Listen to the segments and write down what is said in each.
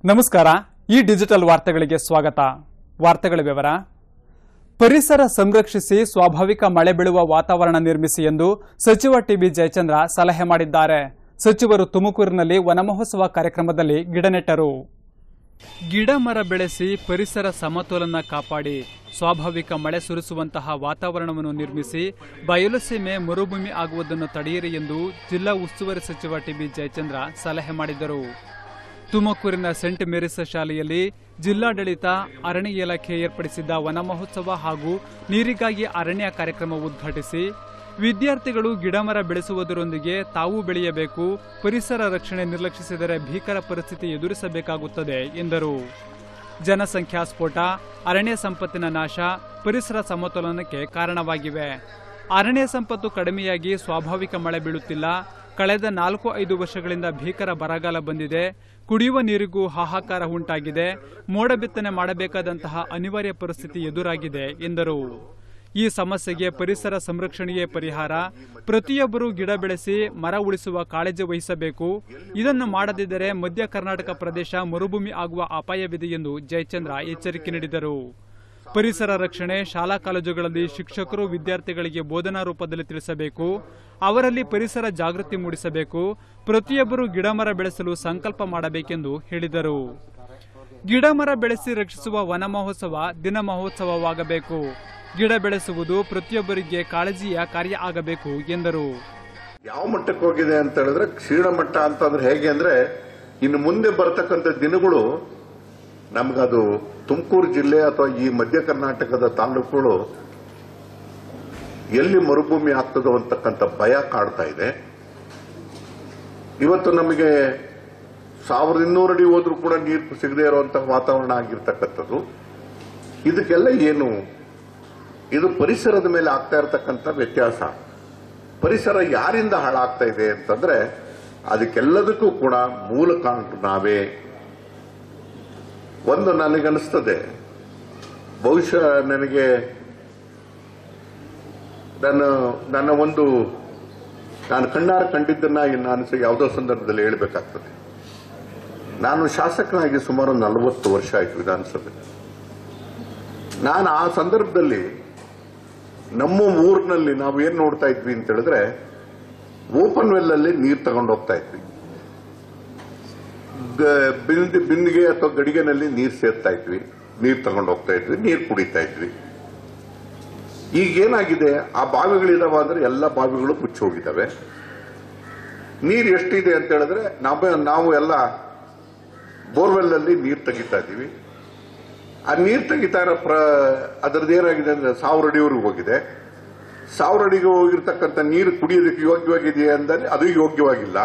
ನಮಸ್ಕಾರ ಈ ಡಿಜಿಟಲ್ ವಾರ್ತೆಗಳಿಗೆ ಸ್ವಾಗತ ವಾರ್ತೆಗಳ ವಿವರ ಪರಿಸರ ಸಂರಕ್ಷಿಸಿ ಸ್ವಾಭಾವಿಕ ಮಳೆ ಬೀಳುವ ವಾತಾವರಣ ನಿರ್ಮಿಸಿ ಎಂದು ಸಚಿವ ಟಿಬಿ ಜಯಚಂದ್ರ ಸಲಹೆ ಮಾಡಿದ್ದಾರೆ ಸಚಿವರು ತುಮಕೂರಿನಲ್ಲಿ ವನಮಹೋತ್ಸವ ಕಾರ್ಯಕ್ರಮದಲ್ಲಿ ಗಿಡ ನೆಟ್ಟರು ಗಿಡ ಮರ ಬೆಳೆಸಿ ಪರಿಸರ ಸಮತೋಲನ ಕಾಪಾಡಿ ಸ್ವಾಭಾವಿಕ ಮಳೆ ಸುರಿಸುವಂತಹ ವಾತಾವರಣವನ್ನು ನಿರ್ಮಿಸಿ ಬಯಲುಸೀಮೆ ಮರುಭೂಮಿ ಆಗುವುದನ್ನು ತಡೆಯಿರಿ ಎಂದು ಜಿಲ್ಲಾ ಉಸ್ತುವಾರಿ ಸಚಿವ ಟಿಬಿ ಜಯಚಂದ್ರ ಸಲಹೆ ಮಾಡಿದರು ತುಮಕೂರಿನ ಸೆಂಟ್ ಮೇರಿಸ್ ಶಾಲೆಯಲ್ಲಿ ಜಿಲ್ಲಾಡಳಿತ ಅರಣ್ಯ ಇಲಾಖೆ ಏರ್ಪಡಿಸಿದ್ದ ವನ ಮಹೋತ್ಸವ ಹಾಗೂ ನೀರಿಗಾಗಿ ಅರಣ್ಯ ಕಾರ್ಯಕ್ರಮ ಉದ್ಘಾಟಿಸಿ ವಿದ್ಯಾರ್ಥಿಗಳು ಗಿಡಮರ ಬೆಳೆಸುವುದರೊಂದಿಗೆ ತಾವು ಬೆಳೆಯಬೇಕು ಪರಿಸರ ರಕ್ಷಣೆ ನಿರ್ಲಕ್ಷಿಸಿದರೆ ಭೀಕರ ಪರಿಸ್ಥಿತಿ ಎದುರಿಸಬೇಕಾಗುತ್ತದೆ ಎಂದರು ಜನಸಂಖ್ಯಾ ಸ್ಫೋಟ ಅರಣ್ಯ ಸಂಪತ್ತಿನ ನಾಶ ಪರಿಸರ ಸಮತೋಲನಕ್ಕೆ ಕಾರಣವಾಗಿವೆ ಅರಣ್ಯ ಸಂಪತ್ತು ಕಡಿಮೆಯಾಗಿ ಸ್ವಾಭಾವಿಕ ಮಳೆ ಬೀಳುತ್ತಿಲ್ಲ ಕಳೆದ ನಾಲ್ಕು ಐದು ವರ್ಷಗಳಿಂದ ಭೀಕರ ಬರಗಾಲ ಬಂದಿದೆ ಕುಡಿಯುವ ನೀರಿಗೂ ಹಾಹಾಕಾರ ಉಂಟಾಗಿದೆ ಮೋಡ ಬಿತ್ತನೆ ಮಾಡಬೇಕಾದಂತಹ ಅನಿವಾರ್ಯ ಪರಿಸ್ಥಿತಿ ಎದುರಾಗಿದೆ ಎಂದರು ಈ ಸಮಸ್ಯೆಗೆ ಪರಿಸರ ಸಂರಕ್ಷಣೆಯೇ ಪರಿಹಾರ ಪ್ರತಿಯೊಬ್ಬರು ಗಿಡ ಬೆಳೆಸಿ ಮರ ಉಳಿಸುವ ಕಾಳಜಿ ವಹಿಸಬೇಕು ಇದನ್ನು ಮಾಡದಿದ್ದರೆ ಮಧ್ಯ ಕರ್ನಾಟಕ ಪ್ರದೇಶ ಮರುಭೂಮಿ ಆಗುವ ಅಪಾಯವಿದೆ ಎಂದು ಜಯಚಂದ್ರ ಎಚ್ಚರಿಕೆ ನೀಡಿದರು ಪರಿಸರ ರಕ್ಷಣೆ ಶಾಲಾ ಕಾಲೇಜುಗಳಲ್ಲಿ ಶಿಕ್ಷಕರು ವಿದ್ಯಾರ್ಥಿಗಳಿಗೆ ಬೋಧನಾ ರೂಪದಲ್ಲಿ ತಿಳಿಸಬೇಕು ಅವರಲ್ಲಿ ಪರಿಸರ ಜಾಗೃತಿ ಮೂಡಿಸಬೇಕು ಪ್ರತಿಯೊಬ್ಬರು ಗಿಡಮರ ಬೆಳೆಸಲು ಸಂಕಲ್ಪ ಮಾಡಬೇಕೆಂದು ಹೇಳಿದರು ಗಿಡಮರ ಬೆಳೆಸಿ ರಕ್ಷಿಸುವ ವನ ಮಹೋತ್ಸವ ದಿನ ಮಹೋತ್ಸವವಾಗಬೇಕು ಗಿಡ ಬೆಳೆಸುವುದು ಪ್ರತಿಯೊಬ್ಬರಿಗೆ ಕಾಳಜಿಯ ಕಾರ್ಯ ಆಗಬೇಕು ಎಂದರು ಯಾವ ಮಟ್ಟಕ್ಕೆ ಹೋಗಿದೆ ಅಂತ ಹೇಳಿದ್ರೆ ಕ್ಷೀಣ ಮಟ್ಟ ಅಂತಂದ್ರೆ ಹೇಗೆ ಅಂದ್ರೆ ಇನ್ನು ಮುಂದೆ ಬರತಕ್ಕಂಥ ದಿನಗಳು ನಮ್ಗದು ತುಮಕೂರು ಜಿಲ್ಲೆ ಅಥವಾ ಈ ಮಧ್ಯ ಕರ್ನಾಟಕದ ತಾಲೂಕುಗಳು ಎಲ್ಲಿ ಮರುಭೂಮಿ ಆಗ್ತದೋ ಅಂತಕ್ಕಂಥ ಭಯ ಕಾಡ್ತಾ ಇದೆ ಇವತ್ತು ನಮಗೆ ಸಾವಿರದ ಇನ್ನೂರು ಅಡಿ ಹೋದ್ರೂ ಕೂಡ ನೀರು ಸಿಗದೆ ಇರುವಂತಹ ವಾತಾವರಣ ಆಗಿರ್ತಕ್ಕಂಥದ್ದು ಇದಕ್ಕೆಲ್ಲ ಏನು ಇದು ಪರಿಸರದ ಮೇಲೆ ಆಗ್ತಾ ಇರತಕ್ಕಂಥ ವ್ಯತ್ಯಾಸ ಪರಿಸರ ಯಾರಿಂದ ಹಾಳಾಗ್ತಾ ಇದೆ ಅಂತಂದ್ರೆ ಅದಕ್ಕೆಲ್ಲದಕ್ಕೂ ಕೂಡ ಮೂಲ ಕಾರಣ ನಾವೇ ಒಂದು ನನಗನ್ನಿಸ್ತದೆ ಬಹುಶಃ ನನಗೆ ನನ್ನ ನನ್ನ ಒಂದು ನಾನು ಕಣ್ಣಾರ ಕಂಡಿದ್ದನ್ನ ನಾನು ಸ- ಯಾವುದೋ ಸಂದರ್ಭದಲ್ಲಿ ಹೇಳಬೇಕಾಗ್ತದೆ ನಾನು ಶಾಸಕನಾಗಿ ಸುಮಾರು ನಲವತ್ತು ವರ್ಷ ಆಯ್ತು ವಿಧಾನಸಭೆ ನಾನು ಆ ಸಂದರ್ಭದಲ್ಲಿ ನಮ್ಮ ಊರಿನಲ್ಲಿ ನಾವು ಏನ್ ನೋಡ್ತಾ ಇದ್ವಿ ಅಂತ ಹೇಳಿದ್ರೆ ಓಪನ್ ವೆಲ್ ಅಲ್ಲಿ ನೀರು ತಗೊಂಡು ಹೋಗ್ತಾ ಇದ್ವಿ ಗ- ಬಿಂದಿ ಬಿಂದಿಗೆ ಅಥವಾ ಗಡಿಗೆನಲ್ಲಿ ನೀರು ಸೇರ್ತಾ ಇದ್ವಿ ನೀರು ತಗೊಂಡು ಹೋಗ್ತಾ ಇದ್ವಿ ನೀರು ಕುಡಿತಾ ಇದ್ವಿ ಈಗ ಏನಾಗಿದೆ ಆ ಬಾವಿಗಳಿದಾವ ಅಂದ್ರೆ ಎಲ್ಲ ಬಾವಿಗಳು ಮುಚ್ಚಿ ಹೋಗಿದ್ದಾವೆ ನೀರು ಎಷ್ಟಿದೆ ಅಂತ ಹೇಳಿದ್ರೆ ನಾವು ನಾವು ಎಲ್ಲ ಬೋರ್ವೆಲ್ ಅಲ್ಲಿ ನೀರು ತೆಗಿತಾ ಇದೀವಿ ಆ ನೀರು ತೆಗಿತಾ ಇರೋ ಪ್ರ ಅದರದ್ದು ಏನಾಗಿದೆ ಅಂದ್ರೆ ಸಾವಿರ ಅಡಿವರೆಗೂ ಹೋಗಿದೆ ಸಾವಿರ ಅಡಿಗೆ ಹೋಗಿರ್ತಕ್ಕಂಥ ನೀರು ಕುಡಿಯೋದಕ್ಕೆ ಯೋಗ್ಯವಾಗಿದೆಯಾ ಅಂದರೆ ಅದು ಯೋಗ್ಯವಾಗಿಲ್ಲ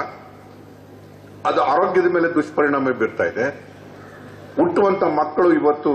ಅದು ಆರೋಗ್ಯದ ಮೇಲೆ ದುಷ್ಪರಿಣಾಮ ಬೀರ್ತಾ ಇದೆ ಹುಟ್ಟುವಂತ ಮಕ್ಕಳು ಇವತ್ತು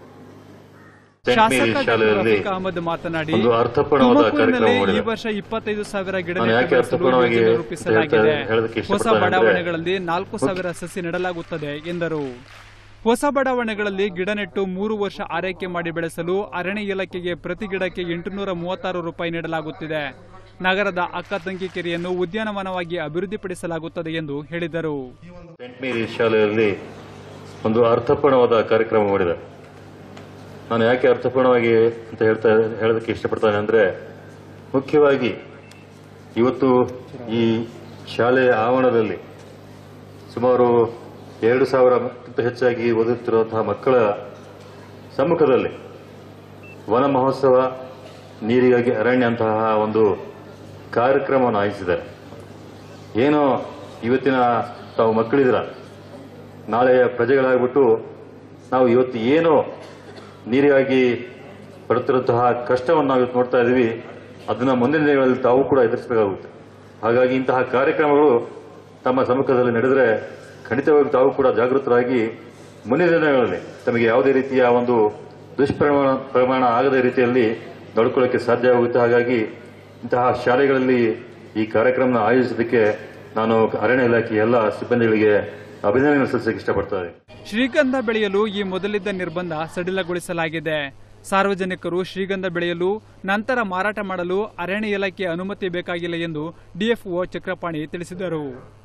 ಸೆಂಟ್ ಶಾಸಕ ಮೇರಿ ಡಾಕ್ಟರ್ ಶಾಲೆಯಲ್ಲಿ ರಫೀಕ್ ಅಹಮದ್ ಮಾತನಾಡಿ ಒಂದು ಅರ್ಥಪೂರ್ಣವಾದ ತುಮಕೂರಿನಲ್ಲಿ ಕಾರ್ಯಕ್ರಮ ಈ ಮಾಡಿದೆ. ವರ್ಷ ಇಪ್ಪತ್ತೈದು ಸಾವಿರ ಗಿಡ ನಾನು ನೆಟ್ಟು ಯಾಕೆ ಬೆಳೆಸಲು ಅರ್ಥಪೂರ್ಣವಾಗಿ ಯೋಜನೆ ರೂಪಿಸಲಾಗಿದೆ ಹೇಳ್ತಾ- ಹೇಳೋದಕ್ಕೆ ಹೊಸ ಇಷ್ಟಪಡ್ತೇನೆ ಅಂದ್ರೆ- ಬಡಾವಣೆಗಳಲ್ಲಿ ನಾಲ್ಕು ಸಾವಿರ ಸಸಿ ನೆಡಲಾಗುತ್ತದೆ ಎಂದರು ಹೊಸ ಬಡಾವಣೆಗಳಲ್ಲಿ ಗಿಡ ನೆಟ್ಟು ಮೂರು ವರ್ಷ ಆರೈಕೆ ಮಾಡಿ ಬೆಳೆಸಲು ಅರಣ್ಯ ಇಲಾಖೆಗೆ ಪ್ರತಿ ಗಿಡಕ್ಕೆ ಎಂಟುನೂರ ಮೂವತ್ತಾರು ರೂಪಾಯಿ ನೀಡಲಾಗುತ್ತಿದೆ ನಗರದ ಅಕ್ಕ ತಂಗಿ ಕೆರೆಯನ್ನು ಉದ್ಯಾನವನವಾಗಿ ಅಭಿವೃದ್ಧಿಪಡಿಸಲಾಗುತ್ತದೆ ಎಂದು ಹೇಳಿದರು ಸೆಂಟ್ ಮೇರಿ ಶಾಲೆಯಲ್ಲಿ ಒಂದು ಅರ್ಥಪೂರ್ಣವಾದ ಕಾರ್ಯಕ್ರಮ ಮಾಡಿದೆ ನಾನು ಯಾಕೆ ಅರ್ಥಪೂರ್ಣವಾಗಿ ಅಂತ ಹೇಳ್ತಾ ಹೇಳೋದಕ್ಕೆ ಇಷ್ಟಪಡ್ತಾನೆ ಅಂದ್ರೆ ಮುಖ್ಯವಾಗಿ ಇವತ್ತು ಈ ಶಾಲೆಯ ಆವರಣದಲ್ಲಿ ಸುಮಾರು ಎರಡು ಸಾವಿರಕ್ಕಿಂತ ಹೆಚ್ಚಾಗಿ ಓದುತ್ತಿರುವಂತಹ ಮಕ್ಕಳ ಸಮ್ಮುಖದಲ್ಲಿ ವನ ಮಹೋತ್ಸವ ನೀರಿಗಾಗಿ ಅರಣ್ಯ ಅಂತಹ ಒಂದು ಕಾರ್ಯಕ್ರಮವನ್ನು ಆಯೋಜಿಸಿದ್ದಾರೆ ಏನೋ ಇವತ್ತಿನ ತಾವು ಮಕ್ಕಳಿದ್ರ ನಾಳೆಯ ಪ್ರಜೆಗಳಾಗ್ಬಿಟ್ಟು ನಾವು ಇವತ್ತು ಏನೋ ನೀರಿಗಾಗಿ ಪಡುತ್ತಿರುವಂತಹ ಕಷ್ಟವನ್ನು ನಾವು ಇವತ್ತು ನೋಡ್ತಾ ಇದ್ದೀವಿ ಅದನ್ನ ಮುಂದಿನ ದಿನಗಳಲ್ಲಿ ತಾವು ಕೂಡ ಎದುರಿಸಬೇಕಾಗುತ್ತೆ ಹಾಗಾಗಿ ಇಂತಹ ಕಾರ್ಯಕ್ರಮಗಳು ತಮ್ಮ ಸಮ್ಮುಖದಲ್ಲಿ ನಡೆದರೆ ಖಂಡಿತವಾಗಿ ತಾವು ಕೂಡ ಜಾಗೃತರಾಗಿ ಮುಂದಿನ ದಿನಗಳಲ್ಲಿ ತಮಗೆ ಯಾವುದೇ ರೀತಿಯ ಒಂದು ದುಷ್ಪರಿಮಾಣ ಪರಿಮಾಣ ಆಗದ ರೀತಿಯಲ್ಲಿ ನಡ್ಕೊಳ್ಳೋಕೆ ಸಾಧ್ಯವಾಗುತ್ತೆ ಹಾಗಾಗಿ ಇಂತಹ ಶಾಲೆಗಳಲ್ಲಿ ಈ ಕಾರ್ಯಕ್ರಮ ಆಯೋಜಿಸೋದಕ್ಕೆ ನಾನು ಅರಣ್ಯ ಇಲಾಖೆಯ ಎಲ್ಲ ಸಿಬ್ಬಂದಿಗಳಿಗೆ ಅಭಿನಂದನೆ ಸಲ್ಲಿಸಕ್ಕೆ ಇಷ್ಟಪಡ್ತಾ ಇದ್ದೀನಿ ಶ್ರೀಗಂಧ ಬೆಳೆಯಲು ಈ ಮೊದಲಿದ್ದ ನಿರ್ಬಂಧ ಸಡಿಲಗೊಳಿಸಲಾಗಿದೆ ಸಾರ್ವಜನಿಕರು ಶ್ರೀಗಂಧ ಬೆಳೆಯಲು ನಂತರ ಮಾರಾಟ ಮಾಡಲು ಅರಣ್ಯ ಇಲಾಖೆ ಅನುಮತಿ ಬೇಕಾಗಿಲ್ಲ ಎಂದು ಡಿಎಫ್ಒ ಚಕ್ರಪಾಣಿ ತಿಳಿಸಿದರು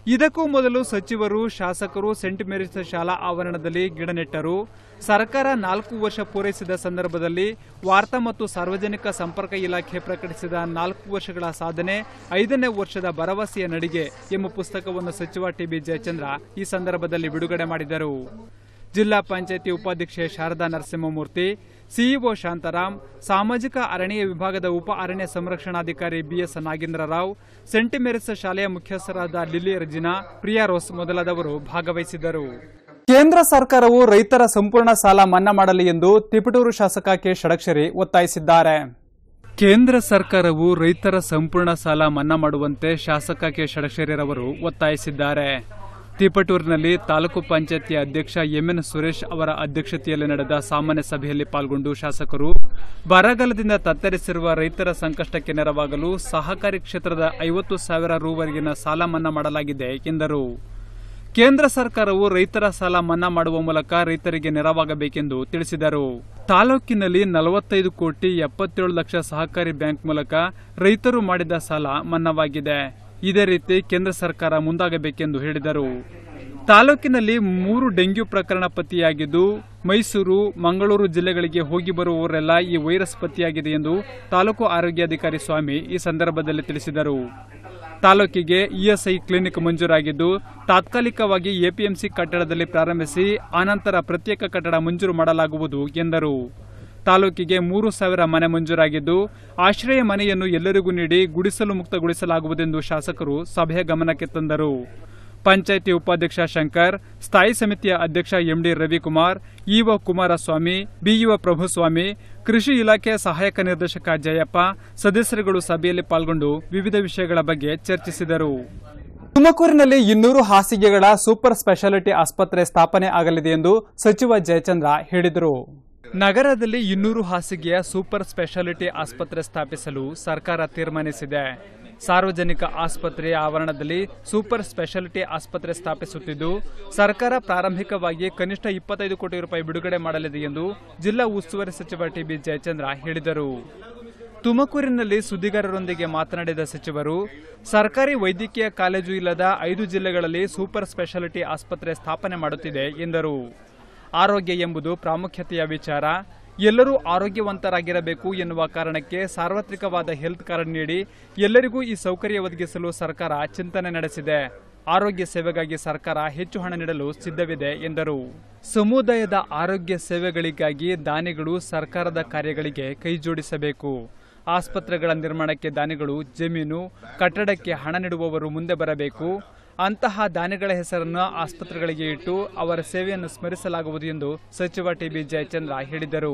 ಇದಕ್ಕೂ ಮೊದಲು ಸಚಿವರು ಶಾಸಕರು ಸೆಂಟ್ ಮೇರಿಸ್ ಶಾಲಾ ಆವರಣದಲ್ಲಿ ಗಿಡ ನೆಟ್ಟರು ಸರ್ಕಾರ ನಾಲ್ಕು ವರ್ಷ ಪೂರೈಸಿದ ಸಂದರ್ಭದಲ್ಲಿ ವಾರ್ತಾ ಮತ್ತು ಸಾರ್ವಜನಿಕ ಸಂಪರ್ಕ ಇಲಾಖೆ ಪ್ರಕಟಿಸಿದ ನಾಲ್ಕು ವರ್ಷಗಳ ಸಾಧನೆ ಐದನೇ ವರ್ಷದ ಭರವಸೆಯ ನಡಿಗೆ ಎಂಬ ಪುಸ್ತಕವನ್ನು ಸಚಿವ ಟಿಬಿ ಜಯಚಂದ್ರ ಈ ಸಂದರ್ಭದಲ್ಲಿ ಬಿಡುಗಡೆ ಮಾಡಿದರು ಜಿಲ್ಲಾ ಪಂಚಾಯಿತಿ ಉಪಾಧ್ಯಕ್ಷೆ ಶಾರದಾ ನರಸಿಂಹಮೂರ್ತಿ ಸಿಇಒ ಶಾಂತಾರಾಮ್ ಸಾಮಾಜಿಕ ಅರಣ್ಯ ವಿಭಾಗದ ಉಪ ಅರಣ್ಯ ಸಂರಕ್ಷಣಾಧಿಕಾರಿ ಬಿಎಸ್ ನಾಗೇಂದ್ರರಾವ್ ಸೆಂಟ್ ಮೇರಿಸ್ ಶಾಲೆಯ ಮುಖ್ಯಸ್ಥರಾದ ಲಿಲಿ ರಜಿನಾ ಪ್ರಿಯಾ ರೋಸ್ ಮೊದಲಾದವರು ಭಾಗವಹಿಸಿದ್ದರು ಕೇಂದ್ರ ಸರ್ಕಾರವು ರೈತರ ಸಂಪೂರ್ಣ ಸಾಲ ಮನ್ನಾ ಮಾಡಲಿ ಎಂದು ತಿಪಟೂರು ಶಾಸಕ ಕೆ ಷಡಕ್ಷರಿ ಒತ್ತಾಯಿಸಿದ್ದಾರೆ ಕೇಂದ್ರ ಸರ್ಕಾರವು ರೈತರ ಸಂಪೂರ್ಣ ಸಾಲ ಮನ್ನಾ ಮಾಡುವಂತೆ ಶಾಸಕ ಕೆ ಷಡಕ್ಷರಿರವರು ಒತ್ತಾಯಿಸಿದ್ದಾರೆ ತಿಪಟೂರಿನಲ್ಲಿ ತಾಲೂಕು ಪಂಚಾಯತಿ ಅಧ್ಯಕ್ಷ ಎಂಎನ್ ಸುರೇಶ್ ಅವರ ಅಧ್ಯಕ್ಷತೆಯಲ್ಲಿ ನಡೆದ ಸಾಮಾನ್ಯ ಸಭೆಯಲ್ಲಿ ಪಾಲ್ಗೊಂಡು ಶಾಸಕರು ಬರಗಾಲದಿಂದ ತತ್ತರಿಸಿರುವ ರೈತರ ಸಂಕಷ್ಟಕ್ಕೆ ನೆರವಾಗಲು ಸಹಕಾರಿ ಕ್ಷೇತ್ರದ ಐವತ್ತು ಸಾವಿರ ರೂವರೆಗಿನ ಸಾಲ ಮನ್ನಾ ಮಾಡಲಾಗಿದೆ ಎಂದರು ಕೇಂದ್ರ ಸರ್ಕಾರವು ರೈತರ ಸಾಲ ಮನ್ನಾ ಮಾಡುವ ಮೂಲಕ ರೈತರಿಗೆ ನೆರವಾಗಬೇಕೆಂದು ತಿಳಿಸಿದರು ತಾಲೂಕಿನಲ್ಲಿ ನಲವತ್ತೈದು ಕೋಟಿ ಎಪ್ಪತ್ತೇಳು ಲಕ್ಷ ಸಹಕಾರಿ ಬ್ಯಾಂಕ್ ಮೂಲಕ ರೈತರು ಮಾಡಿದ ಸಾಲ ಮನ್ನಾವಾಗಿದೆ ಇದೇ ರೀತಿ ಕೇಂದ್ರ ಸರ್ಕಾರ ಮುಂದಾಗಬೇಕೆಂದು ಹೇಳಿದರು ತಾಲೂಕಿನಲ್ಲಿ ಮೂರು ಡೆಂಗ್ಯೂ ಪ್ರಕರಣ ಪತ್ತೆಯಾಗಿದ್ದು ಮೈಸೂರು ಮಂಗಳೂರು ಜಿಲ್ಲೆಗಳಿಗೆ ಹೋಗಿ ಬರುವವರೆಲ್ಲ ಈ ವೈರಸ್ ಪತ್ತೆಯಾಗಿದೆ ಎಂದು ತಾಲೂಕು ಆರೋಗ್ಯಾಧಿಕಾರಿ ಸ್ವಾಮಿ ಈ ಸಂದರ್ಭದಲ್ಲಿ ತಿಳಿಸಿದರು ತಾಲೂಕಿಗೆ ಇಎಸ್ಐ ಕ್ಲಿನಿಕ್ ಮಂಜೂರಾಗಿದ್ದು ತಾತ್ಕಾಲಿಕವಾಗಿ ಎಪಿಎಂಸಿ ಕಟ್ಟಡದಲ್ಲಿ ಪ್ರಾರಂಭಿಸಿ ಆನಂತರ ಪ್ರತ್ಯೇಕ ಕಟ್ಟಡ ಮಂಜೂರು ಮಾಡಲಾಗುವುದು ಎಂದರು ತಾಲೂಕಿಗೆ ಮೂರು ಸಾವಿರ ಮನೆ ಮಂಜೂರಾಗಿದ್ದು ಆಶ್ರಯ ಮನೆಯನ್ನು ಎಲ್ಲರಿಗೂ ನೀಡಿ ಗುಡಿಸಲು ಮುಕ್ತಗೊಳಿಸಲಾಗುವುದೆಂದು ಶಾಸಕರು ಸಭೆಯ ಗಮನಕ್ಕೆ ತಂದರು ಪಂಚಾಯಿತಿ ಉಪಾಧ್ಯಕ್ಷ ಶಂಕರ್ ಸ್ಥಾಯಿ ಸಮಿತಿಯ ಅಧ್ಯಕ್ಷ MD Ravikumar EO Kumaraswamy BEO Prabhuswamy ಕೃಷಿ ಇಲಾಖೆ ಸಹಾಯಕ ನಿರ್ದೇಶಕ ಜಯಪ್ಪ ಸದಸ್ಯರುಗಳು ಸಭೆಯಲ್ಲಿ ಪಾಲ್ಗೊಂಡು ವಿವಿಧ ವಿಷಯಗಳ ಬಗ್ಗೆ ಚರ್ಚಿಸಿದರು ತುಮಕೂರಿನಲ್ಲಿ ಇನ್ನೂರು ಹಾಸಿಗೆಗಳ ಸೂಪರ್ ಸ್ಪೆಷಾಲಿಟಿ ಆಸ್ಪತ್ರೆ ಸ್ಥಾಪನೆ ಆಗಲಿದೆ ಎಂದು ಸಚಿವ ಜಯಚಂದ್ರ ಹೇಳಿದರು ನಗರದಲ್ಲಿ ಇನ್ನೂರು ಹಾಸಿಗೆಯ ಸೂಪರ್ ಸ್ಪೆಷಾಲಿಟಿ ಆಸ್ಪತ್ರೆ ಸ್ಥಾಪಿಸಲು ಸರ್ಕಾರ ತೀರ್ಮಾನಿಸಿದೆ ಸಾರ್ವಜನಿಕ ಆಸ್ಪತ್ರೆಯ ಆವರಣದಲ್ಲಿ ಸೂಪರ್ ಸ್ಪೆಷಾಲಿಟಿ ಆಸ್ಪತ್ರೆ ಸ್ಥಾಪಿಸುತ್ತಿದ್ದು ಸರ್ಕಾರ ಪ್ರಾರಂಭಿಕವಾಗಿ ಕನಿಷ್ಠ ಇಪ್ಪತ್ತೈದು ಕೋಟಿ ರೂಪಾಯಿ ಬಿಡುಗಡೆ ಮಾಡಲಿದೆ ಎಂದು ಜಿಲ್ಲಾ ಉಸ್ತುವಾರಿ ಸಚಿವ ಟಿಬಿ ಜಯಚಂದ್ರ ಹೇಳಿದರು ತುಮಕೂರಿನಲ್ಲಿ ಸುದ್ದಿಗಾರರೊಂದಿಗೆ ಮಾತನಾಡಿದ ಸಚಿವರು ಸರ್ಕಾರಿ ವೈದ್ಯಕೀಯ ಕಾಲೇಜು ಇಲ್ಲದ ಐದು ಜಿಲ್ಲೆಗಳಲ್ಲಿ ಸೂಪರ್ ಸ್ಪೆಷಾಲಿಟಿ ಆಸ್ಪತ್ರೆ ಸ್ಥಾಪನೆ ಮಾಡುತ್ತಿದೆ ಎಂದರು ಆರೋಗ್ಯ ಎಂಬುದು ಪ್ರಾಮುಖ್ಯತೆಯ ವಿಚಾರ ಎಲ್ಲರೂ ಆರೋಗ್ಯವಂತರಾಗಿರಬೇಕು ಎನ್ನುವ ಕಾರಣಕ್ಕೆ ಸಾರ್ವತ್ರಿಕವಾದ ಹೆಲ್ತ್ ಕಾರ್ಡ್ ನೀಡಿ ಎಲ್ಲರಿಗೂ ಈ ಸೌಕರ್ಯ ಒದಗಿಸಲು ಸರ್ಕಾರ ಚಿಂತನೆ ನಡೆಸಿದೆ ಆರೋಗ್ಯ ಸೇವೆಗಾಗಿ ಸರ್ಕಾರ ಹೆಚ್ಚು ಹಣ ನೀಡಲು ಸಿದ್ಧವಿದೆ ಎಂದರು ಸಮುದಾಯದ ಆರೋಗ್ಯ ಸೇವೆಗಳಿಗಾಗಿ ದಾನಿಗಳು ಸರ್ಕಾರದ ಕಾರ್ಯಗಳಿಗೆ ಕೈಜೋಡಿಸಬೇಕು ಆಸ್ಪತ್ರೆಗಳ ನಿರ್ಮಾಣಕ್ಕೆ ದಾನಿಗಳು ಜಮೀನು ಕಟ್ಟಡಕ್ಕೆ ಹಣ ನೀಡುವವರು ಮುಂದೆ ಬರಬೇಕು ಅಂತಹ ದಾನಿಗಳ ಹೆಸರನ್ನು ಆಸ್ಪತ್ರೆಗಳಿಗೆ ಇಟ್ಟು ಅವರ ಸೇವೆಯನ್ನು ಸ್ಮರಿಸಲಾಗುವುದು ಎಂದು ಸಚಿವ ಟಿಬಿ ಜಯಚಂದ್ರ ಹೇಳಿದರು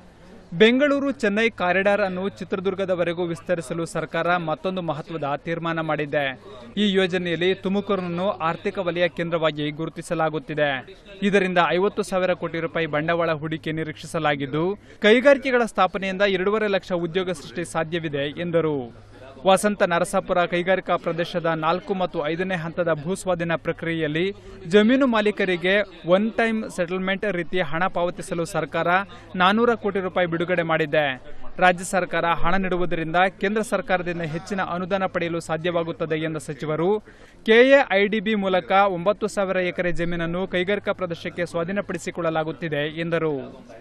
ಬೆಂಗಳೂರು ಚೆನ್ನೈ ಕಾರಿಡಾರ್ ಅನ್ನು ಚಿತ್ರದುರ್ಗದವರೆಗೂ ವಿಸ್ತರಿಸಲು ಸರ್ಕಾರ ಮತ್ತೊಂದು ಮಹತ್ವದ ತೀರ್ಮಾನ ಮಾಡಿದೆ ಈ ಯೋಜನೆಯಲ್ಲಿ ತುಮಕೂರನ್ನು ಆರ್ಥಿಕ ವಲಯ ಕೇಂದ್ರವಾಗಿ ಗುರುತಿಸಲಾಗುತ್ತಿದೆ ಇದರಿಂದ ಐವತ್ತು ಸಾವಿರ ಕೋಟಿ ರೂಪಾಯಿ ಬಂಡವಾಳ ಹೂಡಿಕೆ ನಿರೀಕ್ಷಿಸಲಾಗಿದ್ದು ಕೈಗಾರಿಕೆಗಳ ಸ್ಥಾಪನೆಯಿಂದ ಎರಡೂವರೆ ಲಕ್ಷ ಉದ್ಯೋಗ ಸೃಷ್ಟಿ ಸಾಧ್ಯವಿದೆ ಎಂದರು ವಸಂತ ನರಸಾಪುರ ಕೈಗಾರಿಕಾ ಪ್ರದೇಶದ ನಾಲ್ಕು ಮತ್ತು ಐದನೇ ಹಂತದ ಭೂಸ್ವಾಧೀನ ಪ್ರಕ್ರಿಯೆಯಲ್ಲಿ ಜಮೀನು ಮಾಲೀಕರಿಗೆ ಒನ್ ಟೈಮ್ ಸೆಟಲ್ಮೆಂಟ್ ರೀತಿ ಹಣ ಪಾವತಿಸಲು ಸರ್ಕಾರ ನಾನೂರ ಕೋಟಿ ರೂಪಾಯಿ ಬಿಡುಗಡೆ ಮಾಡಿದೆ ರಾಜ್ಯ ಸರ್ಕಾರ ಹಣ ನೀಡುವುದರಿಂದ ಕೇಂದ್ರ ಸರ್ಕಾರದಿಂದ ಹೆಚ್ಚಿನ ಅನುದಾನ ಪಡೆಯಲು ಸಾಧ್ಯವಾಗುತ್ತದೆ ಎಂದ ಸಚಿವರು ಕೆಎಐಡಿಬಿ ಮೂಲಕ ಒಂಬತ್ತು ಸಾವಿರ ಎಕರೆ ಜಮೀನನ್ನು ಕೈಗಾರಿಕಾ ಪ್ರದೇಶಕ್ಕೆ ಸ್ವಾಧೀನಪಡಿಸಿಕೊಳ್ಳಲಾಗುತ್ತಿದೆ ಎಂದರು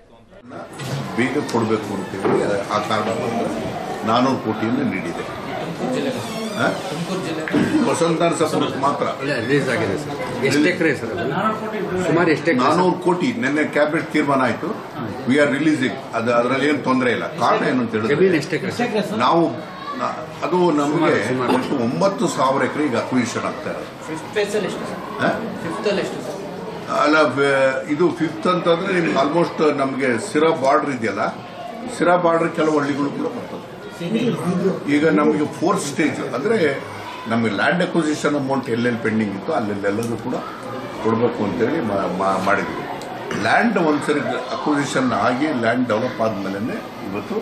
ಬೇಗ ಕೊಡಬೇಕು ಅಂತೇಳಿ ಆ ಕಾರಣದಿಂದ ನಾನ್ನೂರು ಕೋಟಿಯನ್ನು ನೀಡಿದೆ ಹ? ವಸಂತ ನರಸಾಪುರಕ್ಕೆ ಮಾತ್ರ ಇಲ್ಲ ರಿಲೀಸ್ ಆಗಿದೆ ಸರ್ ಎಷ್ಟು ಎಕರೆ ಸರ್ ಅದು ಸುಮಾರು ಎಷ್ಟು ಎಕರೆ ನಾನೂರು ಕೋಟಿ ನಿನ್ನೆ ಕ್ಯಾಬಿನೆಟ್ ತೀರ್ಮಾನ ಆಯಿತು ವಿ ಆರ್ ರಿಲೀಸಿಂಗ್ ಅದು ಅದರಲ್ಲಿ ಏನು ತೊಂದರೆ ಇಲ್ಲ ಕಾರಣ ಏನು ಅಂತ ಜಮೀನು ಹೇಳಿದ್ರೆ ಎಷ್ಟು ಎಕರೆ ಸರ್ ನಾವು ನ- ಅದು ನಮಗೆ ಸುಮಾರು. ಒಟ್ಟು ಒಂಬತ್ತು ಸಾವಿರ ಎಕರೆ ಈಗ ಅಕ್ವಿಷನ್ ಆಗ್ತಾ ಇರೋದು ಫಿಫ್ತ್ ಫೇಸಲ್ಲಿ ಎಷ್ಟು ಸರ್ ಹ? ಫಿಫ್ತಲ್ಲಿ ಎಷ್ಟು ಸರ್ ಅಲ್ಲ ವ- ಇದು ಫಿಫ್ತ್ ಅಂತಂದ್ರೆ ನಿಮ್ಗೆ ಆಲ್ಮೋಸ್ಟ್ ನಮಗೆ ಸಿರಾ ಬಾರ್ಡರ್ ಇದೆಯಲ್ಲ ಸಿರಾ ಬಾರ್ಡರ್ ಕೆಲವು ಹಳ್ಳಿಗಳು ಕೂಡ ಬರ್ತದೆ ಈಗ ನಮಗೆ ಫೋರ್ತ್ ಸ್ಟೇಜ್ ಅಂದ್ರೆ ನಮಗೆ ಲ್ಯಾಂಡ್ ಅಕ್ವಿಸಿಷನ್ ಅಮೌಂಟ್ ಎಲ್ಲೆಲ್ಲಿ ಪೆಂಡಿಂಗ್ ಇತ್ತು ಅಲ್ಲೆಲ್ಲೆಲ್ಲದೂ ಕೂಡ ಕೊಡಬೇಕು ಅಂತೇಳಿ ಮಾ- ಮಾ- ಮಾಡಿದ್ವಿ ಲ್ಯಾಂಡ್ ಒಂದ್ಸರಿ ಅಕ್ವಿಸಿಷನ್ ಆಗಿ ಲ್ಯಾಂಡ್ ಡೆವಲಪ್ ಆದ್ಮೇಲೆ ಇವತ್ತು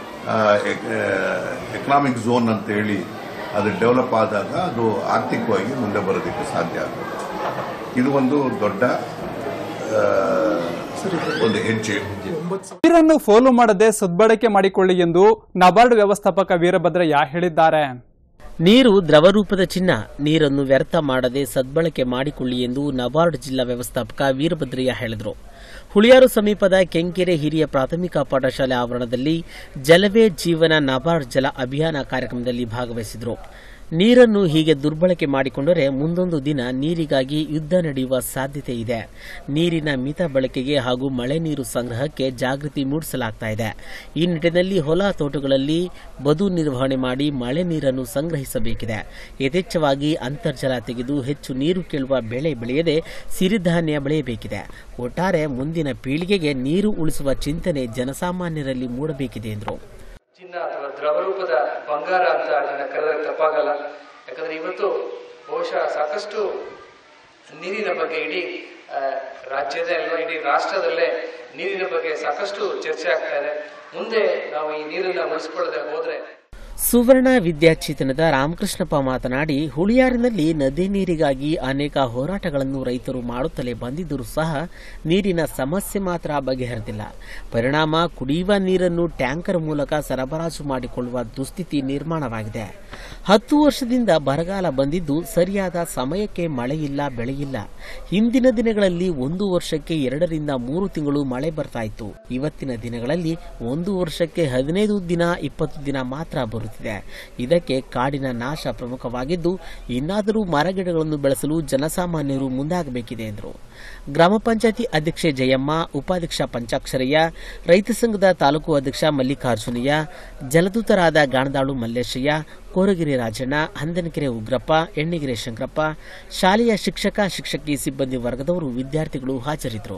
ಎಕನಾಮಿಕ್ ಝೋನ್ ಅಂತ ಹೇಳಿ ಅದು ಡೆವಲಪ್ ಆದಾಗ ಅದು ಆರ್ಥಿಕವಾಗಿ ಮುಂದೆ ಬರೋದಕ್ಕೆ ಸಾಧ್ಯ ಆಗುತ್ತೆ ಇದು ಒಂದು ದೊಡ್ಡ ಆ, ಒಂದು ಹೆಜ್ಜೆ ನೀರನ್ನು ಫೋಲು ಮಾಡದೆ ಸದ್ಬಳಕೆ ಮಾಡಿಕೊಳ್ಳಿ ಎಂದು ನಬಾರ್ಡ್ ವ್ಯವಸ್ಥಾಪಕ ವೀರಭದ್ರಯ್ಯ ಹೇಳಿದ್ದಾರೆ ನೀರು ದ್ರವರೂಪದ ಚಿನ್ನ ನೀರನ್ನು ವ್ಯರ್ಥ ಮಾಡದೆ ಸದ್ಬಳಕೆ ಮಾಡಿಕೊಳ್ಳಿ ಎಂದು ನಬಾರ್ಡ್ ಜಿಲ್ಲಾ ವ್ಯವಸ್ಥಾಪಕ ವೀರಭದ್ರಯ್ಯ ಹೇಳಿದರು ಹುಳಿಯಾರು ಸಮೀಪದ ಕೆಂಕೆರೆ ಹಿರಿಯ ಪ್ರಾಥಮಿಕ ಪಾಠಶಾಲೆ ಆವರಣದಲ್ಲಿ ಜಲವೇ ಜೀವನ ನಬಾರ್ಡ್ ಜಲ ಅಭಿಯಾನ ಕಾರ್ಯಕ್ರಮದಲ್ಲಿ ಭಾಗವಹಿಸಿದರು ನೀರನ್ನು ಹೀಗೆ ದುರ್ಬಳಕೆ ಮಾಡಿಕೊಂಡರೆ ಮುಂದೊಂದು ದಿನ ನೀರಿಗಾಗಿ ಯುದ್ಧ ನಡೆಯುವ ಸಾಧ್ಯತೆ ಇದೆ ನೀರಿನ ಮಿತ ಬಳಕೆಗೆ ಹಾಗೂ ಮಳೆ ನೀರು ಸಂಗ್ರಹಕ್ಕೆ ಜಾಗೃತಿ ಮೂಡಿಸಲಾಗ್ತಾ ಇದೆ ಈ ನಿಟ್ಟಿನಲ್ಲಿ ಹೊಲ ತೋಟಗಳಲ್ಲಿ ಬದು ನಿರ್ವಹಣೆ ಮಾಡಿ ಮಳೆ ನೀರನ್ನು ಸಂಗ್ರಹಿಸಬೇಕಿದೆ ಯಥೇಚ್ಛವಾಗಿ ಅಂತರ್ಜಲ ತೆಗೆದು ಹೆಚ್ಚು ನೀರು ಕೇಳುವ ಬೆಳೆ ಬೆಳೆಯದೆ ಸಿರಿಧಾನ್ಯ ಬೆಳೆಯಬೇಕಿದೆ ಒಟ್ಟಾರೆ ಮುಂದಿನ ಪೀಳಿಗೆಗೆ ನೀರು ಉಳಿಸುವ ಚಿಂತನೆ ಜನಸಾಮಾನ್ಯರಲ್ಲಿ ಮೂಡಬೇಕಿದೆ ಎಂದರು ಚಿನ್ನ ಅಥವಾ ದ್ರವರೂಪದ ಬಂಗಾರ ಅಂತ ಅದನ್ನ ಕರೆದರೆ ತಪ್ಪಾಗಲ್ಲ ಯಾಕಂದ್ರೆ ಇವತ್ತು ಬಹುಶಃ ಸಾಕಷ್ಟು ನೀರಿನ ಬಗ್ಗೆ ಇಡೀ ಆ, ರಾಜ್ಯದ ಅಲ್ವಾ ಇಡೀ ರಾಷ್ಟ್ರದಲ್ಲೇ ನೀರಿನ ಬಗ್ಗೆ ಸಾಕಷ್ಟು ಚರ್ಚೆ ಆಗ್ತಾ ಇದೆ ಮುಂದೆ ನಾವು ಈ ನೀರನ್ನ ಉಳಿಸ್ಕೊಳ್ಳದೆ ಹೋದ್ರೆ ಸುವರ್ಣ ವಿದ್ಯಾಚೇತನದ ರಾಮಕೃಷ್ಣಪ್ಪ ಮಾತನಾಡಿ ಹುಳಿಯಾರಿನಲ್ಲಿ ನದಿ ನೀರಿಗಾಗಿ ಅನೇಕ ಹೋರಾಟಗಳನ್ನು ರೈತರು ಮಾಡುತ್ತಲೇ ಬಂದಿದ್ದರೂ ಸಹ ನೀರಿನ ಸಮಸ್ಯೆ ಮಾತ್ರ ಬಗೆಹರಿದಿಲ್ಲ ಪರಿಣಾಮ ಕುಡಿಯುವ ನೀರನ್ನು ಟ್ಯಾಂಕರ್ ಮೂಲಕ ಸರಬರಾಜು ಮಾಡಿಕೊಳ್ಳುವ ದುಸ್ಥಿತಿ ನಿರ್ಮಾಣವಾಗಿದೆ ಹತ್ತು ವರ್ಷದಿಂದ ಬರಗಾಲ ಬಂದಿದ್ದು ಸರಿಯಾದ ಸಮಯಕ್ಕೆ ಮಳೆಯಿಲ್ಲ ಬೆಳೆಯಿಲ್ಲ ಹಿಂದಿನ ದಿನಗಳಲ್ಲಿ ಒಂದು ವರ್ಷಕ್ಕೆ ಎರಡರಿಂದ ಮೂರು ತಿಂಗಳು ಮಳೆ ಬರ್ತಾ ಇತ್ತು ಇವತ್ತಿನ ದಿನಗಳಲ್ಲಿ ಒಂದು ವರ್ಷಕ್ಕೆ ಹದಿನೈದು ದಿನ ಇಪ್ಪತ್ತು ದಿನ ಮಾತ್ರ ಬರುತ್ತಿದೆ ಇದಕ್ಕೆ ಕಾಡಿನ ನಾಶ ಪ್ರಮುಖವಾಗಿದ್ದು ಇನ್ನಾದರೂ ಮರಗಿಡಗಳನ್ನು ಬೆಳೆಸಲು ಜನಸಾಮಾನ್ಯರು ಮುಂದಾಗಬೇಕಿದೆ ಎಂದರು ಗ್ರಾಮ ಪಂಚಾಯತಿ ಅಧ್ಯಕ್ಷೆ ಜಯಮ್ಮ ಉಪಾಧ್ಯಕ್ಷ ಪಂಚಾಕ್ಷರಯ್ಯ ರೈತ ಸಂಘದ ತಾಲೂಕು ಅಧ್ಯಕ್ಷ ಮಲ್ಲಿಕಾರ್ಜುನಯ್ಯ ಜಲದೂತರಾದ ಗಾಣದಾಳು ಮಲ್ಲೇಶಯ್ಯ ಕೋರಗಿರಿ ರಾಜಣ್ಣ ಹಂದನಕೆರೆ ಉಗ್ರಪ್ಪ ಎಣ್ಣಿಗೆರೆ ಶಂಕರಪ್ಪ ಶಾಲೆಯ ಶಿಕ್ಷಕ ಶಿಕ್ಷಕಿ ಸಿಬ್ಬಂದಿ ವರ್ಗದವರು ವಿದ್ಯಾರ್ಥಿಗಳು ಹಾಜರಿದ್ದರು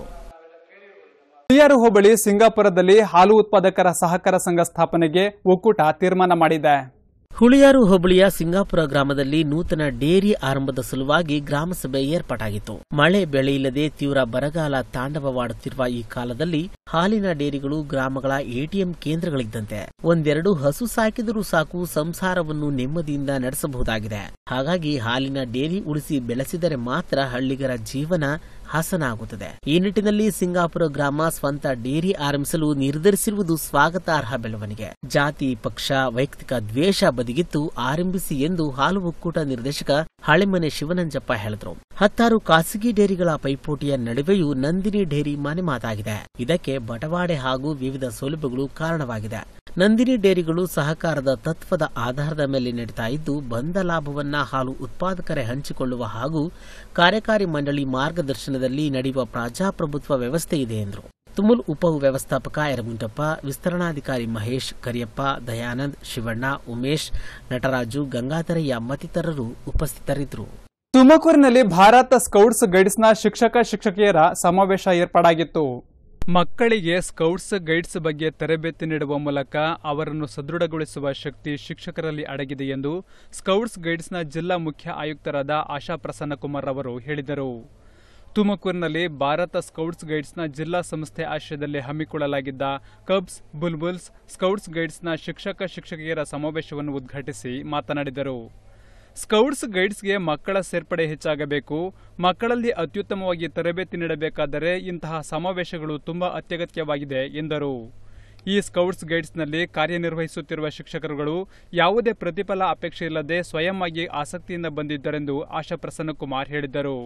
ಹುಳಿಯಾರು ಹೋಬಳಿ ಸಿಂಗಾಪುರದಲ್ಲಿ ಹಾಲು ಉತ್ಪಾದಕರ ಸಹಕಾರ ಸಂಘ ಸ್ಥಾಪನೆಗೆ ಒಕ್ಕೂಟ ತೀರ್ಮಾನ ಮಾಡಿದೆ ಹುಳಿಯಾರು ಹೋಬಳಿಯ ಸಿಂಗಾಪುರ ಗ್ರಾಮದಲ್ಲಿ ನೂತನ ಡೇರಿ ಆರಂಭದ ಸಲುವಾಗಿ ಗ್ರಾಮಸಭೆ ಏರ್ಪಾಟಾಗಿತ್ತು ಮಳೆ ಬೆಳೆಯಿಲ್ಲದೆ ತೀವ್ರ ಬರಗಾಲ ತಾಂಡವವಾಡುತ್ತಿರುವ ಈ ಕಾಲದಲ್ಲಿ ಹಾಲಿನ ಡೇರಿಗಳು ಗ್ರಾಮಗಳ ಎಟಿಎಂ ಕೇಂದ್ರಗಳಿದ್ದಂತೆ ಒಂದೆರಡು ಹಸು ಸಾಕಿದರೂ ಸಾಕು ಸಂಸಾರವನ್ನು ನೆಮ್ಮದಿಯಿಂದ ನಡೆಸಬಹುದಾಗಿದೆ ಹಾಗಾಗಿ ಹಾಲಿನ ಡೇರಿ ಉಳಿಸಿ ಬೆಳೆಸಿದರೆ ಮಾತ್ರ ಹಳ್ಳಿಗರ ಜೀವನ ಹಾಸನ ಆಗುತ್ತದೆ ಈ ನಿಟ್ಟಿನಲ್ಲಿ ಸಿಂಗಾಪುರ ಗ್ರಾಮ ಸ್ವಂತ ಡೇರಿ ಆರಂಭಿಸಲು ನಿರ್ಧರಿಸಿರುವುದು ಸ್ವಾಗತಾರ್ಹ ಬೆಳವಣಿಗೆ ಜಾತಿ ಪಕ್ಷ ವೈಯಕ್ತಿಕ ದ್ವೇಷ ಬದಿಗಿತ್ತು ಆರಂಭಿಸಿ ಎಂದು ಹಾಲು ಒಕ್ಕೂಟ ನಿರ್ದೇಶಕ ಹಳೆಮನೆ ಶಿವನಂಜಪ್ಪ ಹೇಳಿದರು ಹತ್ತಾರು ಖಾಸಗಿ ಡೇರಿಗಳ ಪೈಪೋಟಿಯ ನಡುವೆಯೂ ನಂದಿನಿ ಡೇರಿ ಮನೆ ಮಾತಾಗಿದೆ ಇದಕ್ಕೆ ಬಟವಾಡೆ ಹಾಗೂ ವಿವಿಧ ಸೌಲಭ್ಯಗಳು ಕಾರಣವಾಗಿದೆ ನಂದಿನಿ ಡೇರಿಗಳು ಸಹಕಾರದ ತತ್ವದ ಆಧಾರದ ಮೇಲೆ ನಡೀತಾ ಇದ್ದು ಬಂದ ಲಾಭವನ್ನ ಹಾಲು ಉತ್ಪಾದಕರೇ ಹಂಚಿಕೊಳ್ಳುವ ಹಾಗೂ ಕಾರ್ಯಕಾರಿ ಮಂಡಳಿ ಮಾರ್ಗದರ್ಶನದಲ್ಲಿ ನಡೆಯುವ ಪ್ರಜಾಪ್ರಭುತ್ವ ವ್ಯವಸ್ಥೆ ಇದೆ ಎಂದರು ತುಮುಲ್ ಉಪ ವ್ಯವಸ್ಥಾಪಕ ಯರಗುಂಟಪ್ಪ ವಿಸ್ತರಣಾಧಿಕಾರಿ ಮಹೇಶ್ ಕರಿಯಪ್ಪ ದಯಾನಂದ್ ಶಿವಣ್ಣ ಉಮೇಶ್ ನಟರಾಜು ಗಂಗಾಧರಯ್ಯ ಮತ್ತಿತರರು ಉಪಸ್ಥಿತರಿದ್ದರು ತುಮಕೂರಿನಲ್ಲಿ ಭಾರತ ಸ್ಕೌಟ್ಸ್ ಗೈಡ್ಸ್ನ ಶಿಕ್ಷಕ ಶಿಕ್ಷಕಿಯರ ಸಮಾವೇಶ ಏರ್ಪಾಡಾಗಿತ್ತು ಮಕ್ಕಳಿಗೆ ಸ್ಕೌಟ್ಸ್ ಗೈಡ್ಸ್ ಬಗ್ಗೆ ತರಬೇತಿ ನೀಡುವ ಮೂಲಕ ಅವರನ್ನು ಸದೃಢಗೊಳಿಸುವ ಶಕ್ತಿ ಶಿಕ್ಷಕರಲ್ಲಿ ಅಡಗಿದೆ ಎಂದು ಸ್ಕೌಟ್ಸ್ ಗೈಡ್ಸ್ನ ಜಿಲ್ಲಾ ಮುಖ್ಯ ಆಯುಕ್ತರಾದ ಆಶಾ ಪ್ರಸನ್ನಕುಮಾರ್ ಅವರು ಹೇಳಿದರು ತುಮಕೂರಿನಲ್ಲಿ ಭಾರತ ಸ್ಕೌಟ್ಸ್ ಗೈಡ್ಸ್ನ ಜಿಲ್ಲಾ ಸಂಸ್ಥೆ ಆಶ್ರಯದಲ್ಲಿ ಹಮ್ಮಿಕೊಳ್ಳಲಾಗಿದ್ದ ಕಬ್ಸ್ ಬುಲ್ಬುಲ್ಸ್ ಸ್ಕೌಟ್ಸ್ ಗೈಡ್ಸ್ನ ಶಿಕ್ಷಕ ಶಿಕ್ಷಕಿಯರ ಸಮಾವೇಶವನ್ನು ಉದ್ಘಾಟಿಸಿ ಮಾತನಾಡಿದರು ಸ್ಕೌಟ್ಸ್ ಗೈಡ್ಸ್ಗೆ ಮಕ್ಕಳ ಸೇರ್ಪಡೆ ಹೆಚ್ಚಾಗಬೇಕು ಮಕ್ಕಳಲ್ಲಿ ಅತ್ಯುತ್ತಮವಾಗಿ ತರಬೇತಿ ನೀಡಬೇಕಾದರೆ ಇಂತಹ ಸಮಾವೇಶಗಳು ತುಂಬಾ ಅತ್ಯಗತ್ಯವಾಗಿದೆ ಎಂದರು ಈ ಸ್ಕೌಟ್ಸ್ ಗೈಡ್ಸ್ನಲ್ಲಿ ಕಾರ್ಯನಿರ್ವಹಿಸುತ್ತಿರುವ ಶಿಕ್ಷಕರುಗಳು ಯಾವುದೇ ಪ್ರತಿಫಲ ಅಪೇಕ್ಷೆ ಇಲ್ಲದೆ ಸ್ವಯಂ ಆಗಿ ಆಸಕ್ತಿಯಿಂದ ಬಂದಿದ್ದರೆಂದು ಆಶಾ ಪ್ರಸನ್ನಕುಮಾರ್ ಹೇಳಿದರು